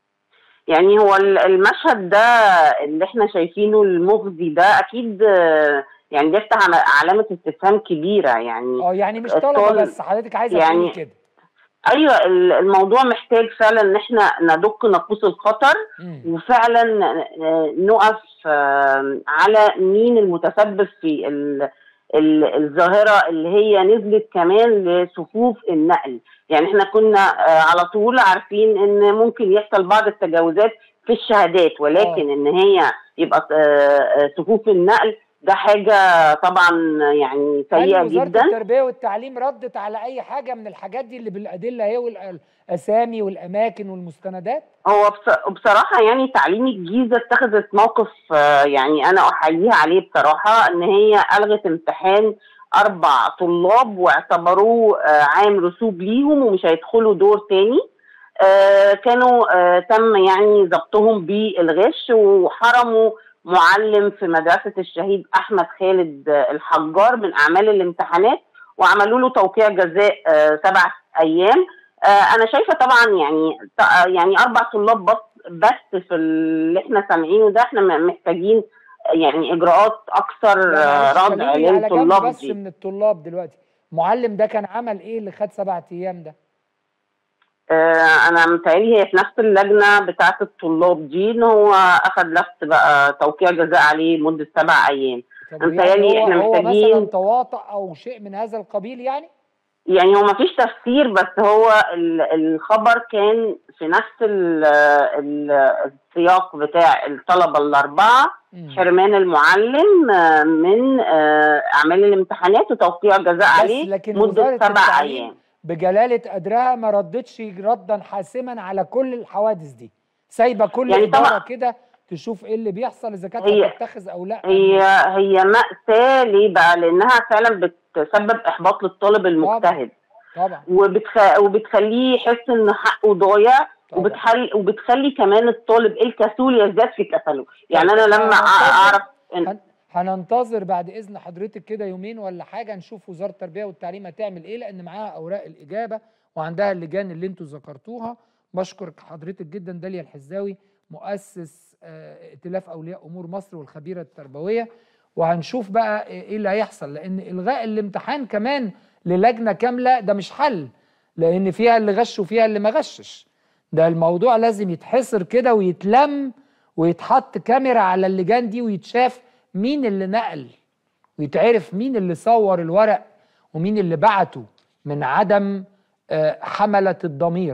[SPEAKER 8] يعني هو ال- المشهد ده اللي احنا شايفينه المخزي ده اكيد آه، يعني بيفتح عم- علامه استفهام كبيره يعني
[SPEAKER 1] اه يعني مش طلبه
[SPEAKER 8] الطالب-
[SPEAKER 1] بس حضرتك عايزه
[SPEAKER 8] يعني
[SPEAKER 1] تقولي كده
[SPEAKER 8] ايوه ال- الموضوع محتاج فعلا ان احنا ندق ناقوس الخطر
[SPEAKER 1] مم.
[SPEAKER 8] وفعلا آه، نقف آه، على مين المتسبب في ال- ال- الظاهره اللي هي نزلت كمان لصفوف النقل يعني احنا كنا آه، على طول عارفين ان ممكن يحصل بعض التجاوزات في الشهادات ولكن
[SPEAKER 1] آه.
[SPEAKER 8] ان هي يبقى آه، آه، صفوف النقل ده حاجه طبعا يعني
[SPEAKER 1] هل
[SPEAKER 8] سيئه
[SPEAKER 1] وزارة
[SPEAKER 8] جدا
[SPEAKER 1] التربية والتعليم ردت على أي حاجة من الحاجات دي اللي بالأدلة هي والأسامي والأماكن والمستندات؟
[SPEAKER 8] هو بص- بصراحة يعني تعليم الجيزة اتخذت موقف آه، يعني أنا أحييها عليه بصراحة إن هي ألغت امتحان أربع طلاب واعتبروه آه، عام رسوب ليهم ومش هيدخلوا دور تاني آه، كانوا آه، تم يعني ضبطهم بالغش وحرموا معلم في مدرسة الشهيد أحمد خالد آه، الحجار من أعمال الامتحانات وعملوا له توقيع جزاء آه، سبع أيام آه، انا شايفه طبعا يعني ط- يعني اربع طلاب بس بس في اللي احنا سامعينه ده احنا م- محتاجين يعني اجراءات اكثر
[SPEAKER 1] لا
[SPEAKER 8] آه،
[SPEAKER 1] معلش
[SPEAKER 8] ردع
[SPEAKER 1] خليني على جنب
[SPEAKER 8] للطلاب
[SPEAKER 1] بس
[SPEAKER 8] دي
[SPEAKER 1] من الطلاب دلوقتي المعلم ده كان عمل إيه اللي خد سبعة أيام ده؟
[SPEAKER 8] آه، انا متهيألي هي في نفس اللجنه بتاعه الطلاب دي ان هو اخذ لفت بقى توقيع جزاء عليه مده سبع ايام
[SPEAKER 1] طب
[SPEAKER 8] أنا
[SPEAKER 1] يعني
[SPEAKER 8] متهيألي
[SPEAKER 1] هو,
[SPEAKER 8] إحنا
[SPEAKER 1] هو
[SPEAKER 8] محتاجين-
[SPEAKER 1] مثلا تواطأ او شيء من هذا القبيل يعني
[SPEAKER 8] يعني هو ما فيش تفسير بس هو ال- الخبر كان في نفس ال- ال- السياق بتاع الطلبه الاربعه
[SPEAKER 1] مم.
[SPEAKER 8] حرمان المعلم آه، من آه، اعمال الامتحانات وتوقيع جزاء
[SPEAKER 1] بس
[SPEAKER 8] عليه
[SPEAKER 1] لكن
[SPEAKER 8] مده
[SPEAKER 1] وزارة
[SPEAKER 8] سبع
[SPEAKER 1] التعليم
[SPEAKER 8] ايام
[SPEAKER 1] بجلالة قدرها ما ردتش ردا حاسما على كل الحوادث دي سايبه كل
[SPEAKER 8] يعني
[SPEAKER 1] إدارة
[SPEAKER 8] طبعا-
[SPEAKER 1] كده تشوف ايه اللي بيحصل اذا كانت
[SPEAKER 8] هي-
[SPEAKER 1] هتتخذ او لا
[SPEAKER 8] هي هي مأساة ليه بقى؟ لأنها فعلا بتسبب إحباط للطالب المجتهد
[SPEAKER 1] طبعا
[SPEAKER 8] وبتخ... وبتخليه يحس إن حقه ضايع
[SPEAKER 1] طبعا.
[SPEAKER 8] وبتخلي وبتخلي كمان الطالب الكسول يزداد في كسله يعني أنا
[SPEAKER 1] طيب،
[SPEAKER 8] لما
[SPEAKER 1] هننتظر-
[SPEAKER 8] أعرف إن
[SPEAKER 1] هن- هننتظر بعد اذن حضرتك كده يومين ولا حاجه نشوف وزاره التربيه والتعليم هتعمل ايه لان معاها اوراق الاجابه وعندها اللجان اللي انتوا ذكرتوها بشكر حضرتك جدا داليا الحزاوي مؤسس آه، ائتلاف اولياء امور مصر والخبيره التربويه وهنشوف بقى ايه اللي هيحصل لان الغاء الامتحان كمان للجنه كامله ده مش حل لان فيها اللي غش وفيها اللي ما غشش ده الموضوع لازم يتحصر كده ويتلم ويتحط كاميرا على اللجان دي ويتشاف مين اللي نقل ويتعرف مين اللي صور الورق ومين اللي بعته من عدم آه، حملة الضمير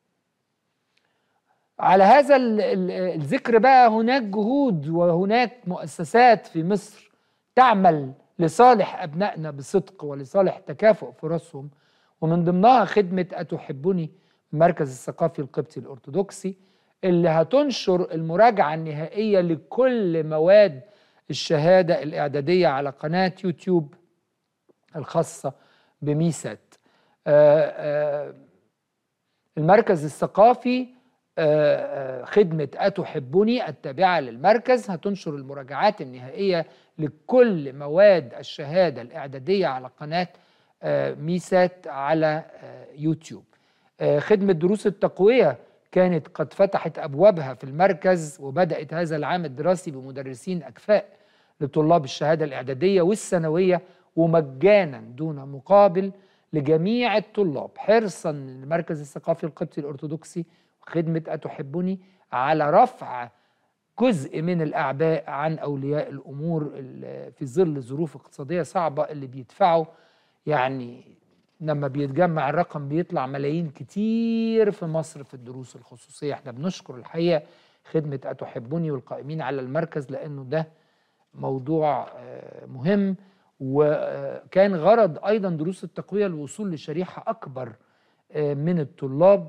[SPEAKER 1] على هذا ال- ال- الذكر بقى هناك جهود وهناك مؤسسات في مصر تعمل لصالح أبنائنا بصدق ولصالح تكافؤ فرصهم ومن ضمنها خدمة أتحبني المركز الثقافي القبطي الأرثوذكسي اللي هتنشر المراجعة النهائية لكل مواد الشهادة الإعدادية على قناة يوتيوب الخاصة بميسات آه، آه، المركز الثقافي آه، آه، خدمة أتحبني التابعة للمركز هتنشر المراجعات النهائية لكل مواد الشهادة الإعدادية على قناة آه، ميسات على آه، يوتيوب آه، خدمة دروس التقوية كانت قد فتحت أبوابها في المركز وبدأت هذا العام الدراسي بمدرسين أكفاء لطلاب الشهادة الإعدادية والثانوية ومجانا دون مقابل لجميع الطلاب حرصا للمركز الثقافي القبطي الأرثوذكسي وخدمة أتحبني على رفع جزء من الأعباء عن أولياء الأمور ال- في ظل ظروف اقتصادية صعبة اللي بيدفعوا يعني لما بيتجمع الرقم بيطلع ملايين كتير في مصر في الدروس الخصوصية احنا بنشكر الحقيقة خدمة أتحبني والقائمين على المركز لأنه ده موضوع آه، مهم وكان غرض أيضا دروس التقوية الوصول لشريحة أكبر آه، من الطلاب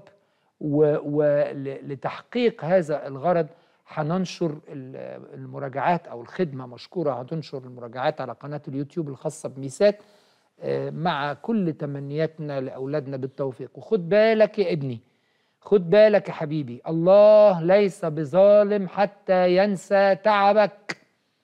[SPEAKER 1] ولتحقيق هذا الغرض هننشر ال- المراجعات أو الخدمة مشكورة هتنشر المراجعات على قناة اليوتيوب الخاصة بميسات آه، مع كل تمنياتنا لأولادنا بالتوفيق وخد بالك يا ابني خد بالك يا حبيبي الله ليس بظالم حتى ينسى تعبك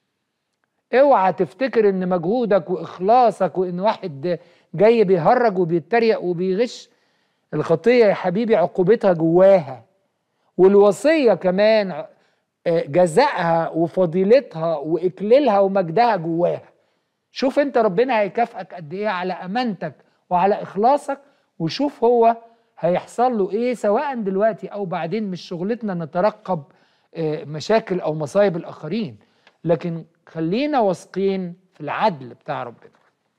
[SPEAKER 1] اوعى تفتكر ان مجهودك واخلاصك وان واحد جاي بيهرج وبيتريق وبيغش الخطيه يا حبيبي عقوبتها جواها والوصيه كمان آه، جزائها وفضيلتها واكليلها ومجدها جواها شوف انت ربنا هيكافئك قد ايه على امانتك وعلى اخلاصك وشوف هو هيحصل له ايه سواء دلوقتي او بعدين مش شغلتنا نترقب آه، مشاكل او مصايب الاخرين لكن خلينا واثقين في العدل بتاع ربنا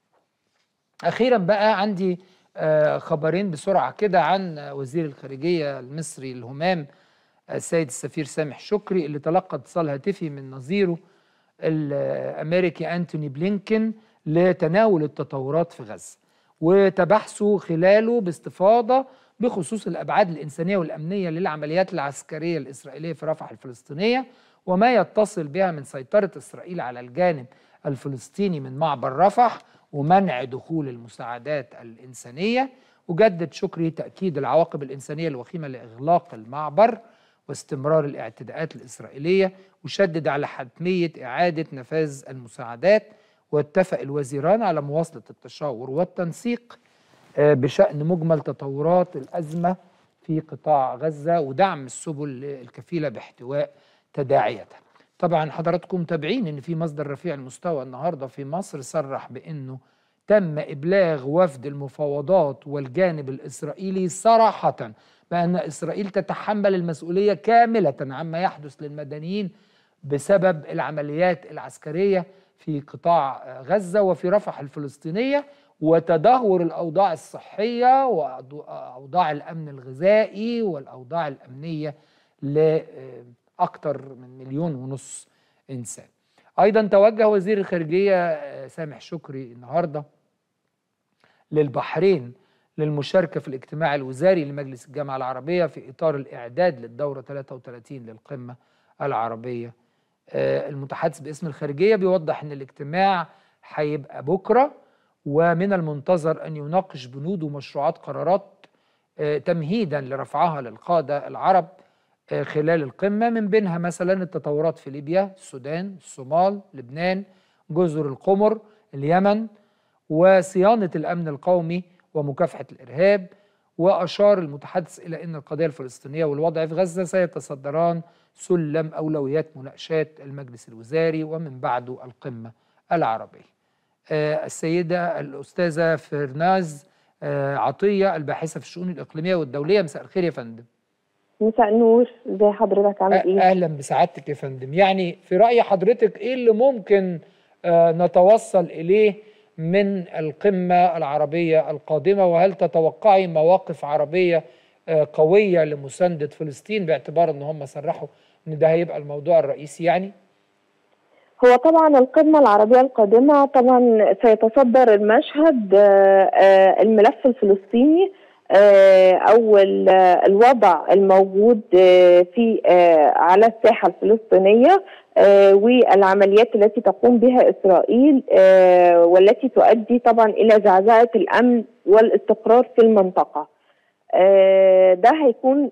[SPEAKER 1] اخيرا بقى عندي آه، خبرين بسرعه كده عن وزير الخارجيه المصري الهمام السيد السفير سامح شكري اللي تلقى اتصال هاتفي من نظيره الامريكي انتوني بلينكن لتناول التطورات في غزه وتبحثوا خلاله باستفاضه بخصوص الابعاد الانسانيه والامنيه للعمليات العسكريه الاسرائيليه في رفح الفلسطينيه وما يتصل بها من سيطره اسرائيل على الجانب الفلسطيني من معبر رفح ومنع دخول المساعدات الانسانيه وجدد شكري تاكيد العواقب الانسانيه الوخيمه لاغلاق المعبر واستمرار الاعتداءات الإسرائيلية وشدد على حتمية إعادة نفاذ المساعدات واتفق الوزيران على مواصلة التشاور والتنسيق آه، بشأن مجمل تطورات الأزمة في قطاع غزة ودعم السبل الكفيلة باحتواء تداعياتها طبعا حضراتكم متابعين ان في مصدر رفيع المستوى النهارده في مصر صرح بانه تم ابلاغ وفد المفاوضات والجانب الاسرائيلي صراحه بأن إسرائيل تتحمل المسؤولية كاملة عما يحدث للمدنيين بسبب العمليات العسكرية في قطاع غزة وفي رفح الفلسطينية وتدهور الأوضاع الصحية وأوضاع الأمن الغذائي والأوضاع الأمنية لأكثر من مليون ونص إنسان أيضا توجه وزير الخارجية سامح شكري النهاردة للبحرين للمشاركة في الاجتماع الوزاري لمجلس الجامعة العربية في إطار الإعداد للدورة 33 للقمة العربية المتحدث باسم الخارجية بيوضح أن الاجتماع هيبقى بكرة ومن المنتظر أن يناقش بنود ومشروعات قرارات تمهيدا لرفعها للقادة العرب خلال القمة من بينها مثلا التطورات في ليبيا السودان الصومال لبنان جزر القمر اليمن وصيانة الأمن القومي ومكافحة الإرهاب وأشار المتحدث إلى أن القضية الفلسطينية والوضع في غزة سيتصدران سلم أولويات مناقشات المجلس الوزاري ومن بعده القمة العربية آه السيدة الأستاذة فرناز آه عطية الباحثة في الشؤون الإقليمية والدولية مساء الخير يا فندم
[SPEAKER 9] مساء النور ازي حضرتك عامل ايه
[SPEAKER 1] أهلا بسعادتك يا فندم يعني في رأي حضرتك إيه اللي ممكن آه نتوصل إليه من القمة العربية القادمة وهل تتوقعي مواقف عربية قوية لمساندة فلسطين باعتبار ان هم صرحوا ان ده هيبقى الموضوع الرئيسي يعني؟
[SPEAKER 9] هو طبعا القمة العربية القادمة طبعا سيتصدر المشهد الملف الفلسطيني او الوضع الموجود في على الساحة الفلسطينية والعمليات التي تقوم بها اسرائيل والتي تؤدي طبعا الى زعزعه الامن والاستقرار في المنطقه. ده هيكون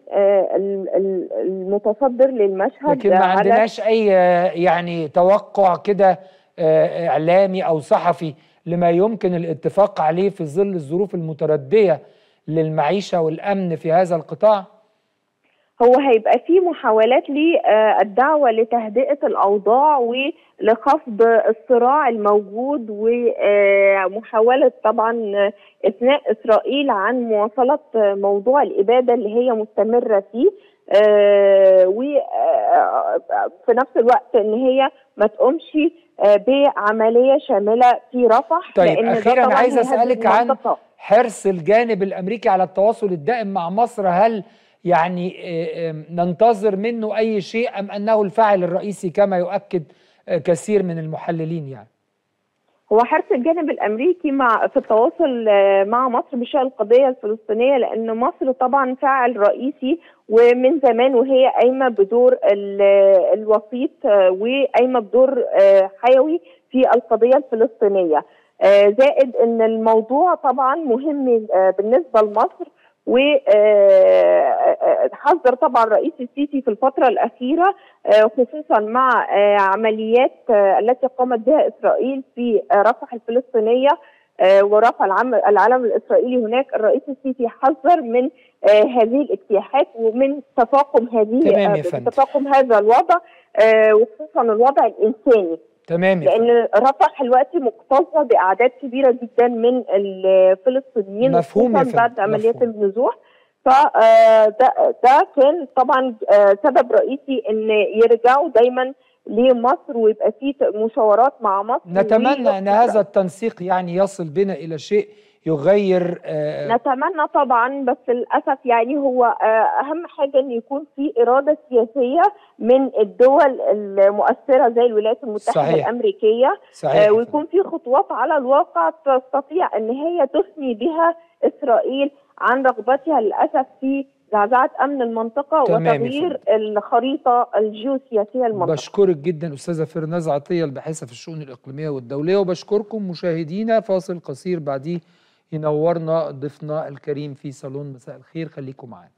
[SPEAKER 9] المتصدر للمشهد
[SPEAKER 1] لكن ما عندناش اي يعني توقع كده اعلامي او صحفي لما يمكن الاتفاق عليه في ظل الظروف المترديه للمعيشه والامن في هذا القطاع؟
[SPEAKER 9] هو هيبقى في محاولات للدعوة لتهدئة الأوضاع ولخفض الصراع الموجود ومحاولة طبعا إثناء إسرائيل عن مواصلة موضوع الإبادة اللي هي مستمرة فيه وفي نفس الوقت إن هي ما تقومش بعملية شاملة في رفح
[SPEAKER 1] طيب
[SPEAKER 9] لأن
[SPEAKER 1] أخيرا عايز أسألك عن حرص الجانب الأمريكي على التواصل الدائم مع مصر هل يعني ننتظر منه أي شيء أم أنه الفاعل الرئيسي كما يؤكد كثير من المحللين يعني
[SPEAKER 9] هو حرص الجانب الامريكي مع في التواصل مع مصر بشان القضيه الفلسطينيه لان مصر طبعا فاعل رئيسي ومن زمان وهي قايمه بدور الوسيط وقايمه بدور حيوي في القضيه الفلسطينيه زائد ان الموضوع طبعا مهم بالنسبه لمصر وحذر طبعا الرئيس السيسي في الفترة الأخيرة خصوصا مع عمليات التي قامت بها إسرائيل في رفح الفلسطينية ورفع العلم الإسرائيلي هناك الرئيس السيسي حذر من هذه الاجتياحات ومن تفاقم هذه تفاقم هذا الوضع وخصوصا الوضع الإنساني
[SPEAKER 1] تمام
[SPEAKER 9] لان رفح دلوقتي مكتظه باعداد كبيره جدا من الفلسطينيين
[SPEAKER 1] مفهوم
[SPEAKER 9] بعد عمليات النزوح فده ده كان طبعا سبب رئيسي ان يرجعوا دايما لمصر ويبقى في مشاورات مع مصر
[SPEAKER 1] نتمنى ان هذا التنسيق يعني يصل بنا الى شيء يغير
[SPEAKER 9] آه نتمنى طبعا بس للاسف يعني هو آه اهم حاجه ان يكون في اراده سياسيه من الدول المؤثره زي الولايات المتحده
[SPEAKER 1] صحيح.
[SPEAKER 9] الامريكيه
[SPEAKER 1] صحيح.
[SPEAKER 9] آه ويكون في خطوات على الواقع تستطيع ان هي تثني بها اسرائيل عن رغبتها للاسف في زعزعه امن المنطقه وتغيير الخريطه الجيوسياسيه المنطقه
[SPEAKER 1] بشكرك جدا استاذه فرناز عطيه الباحثه في الشؤون الاقليميه والدوليه وبشكركم مشاهدينا فاصل قصير بعديه ينورنا ضيفنا الكريم في صالون مساء الخير خليكم معانا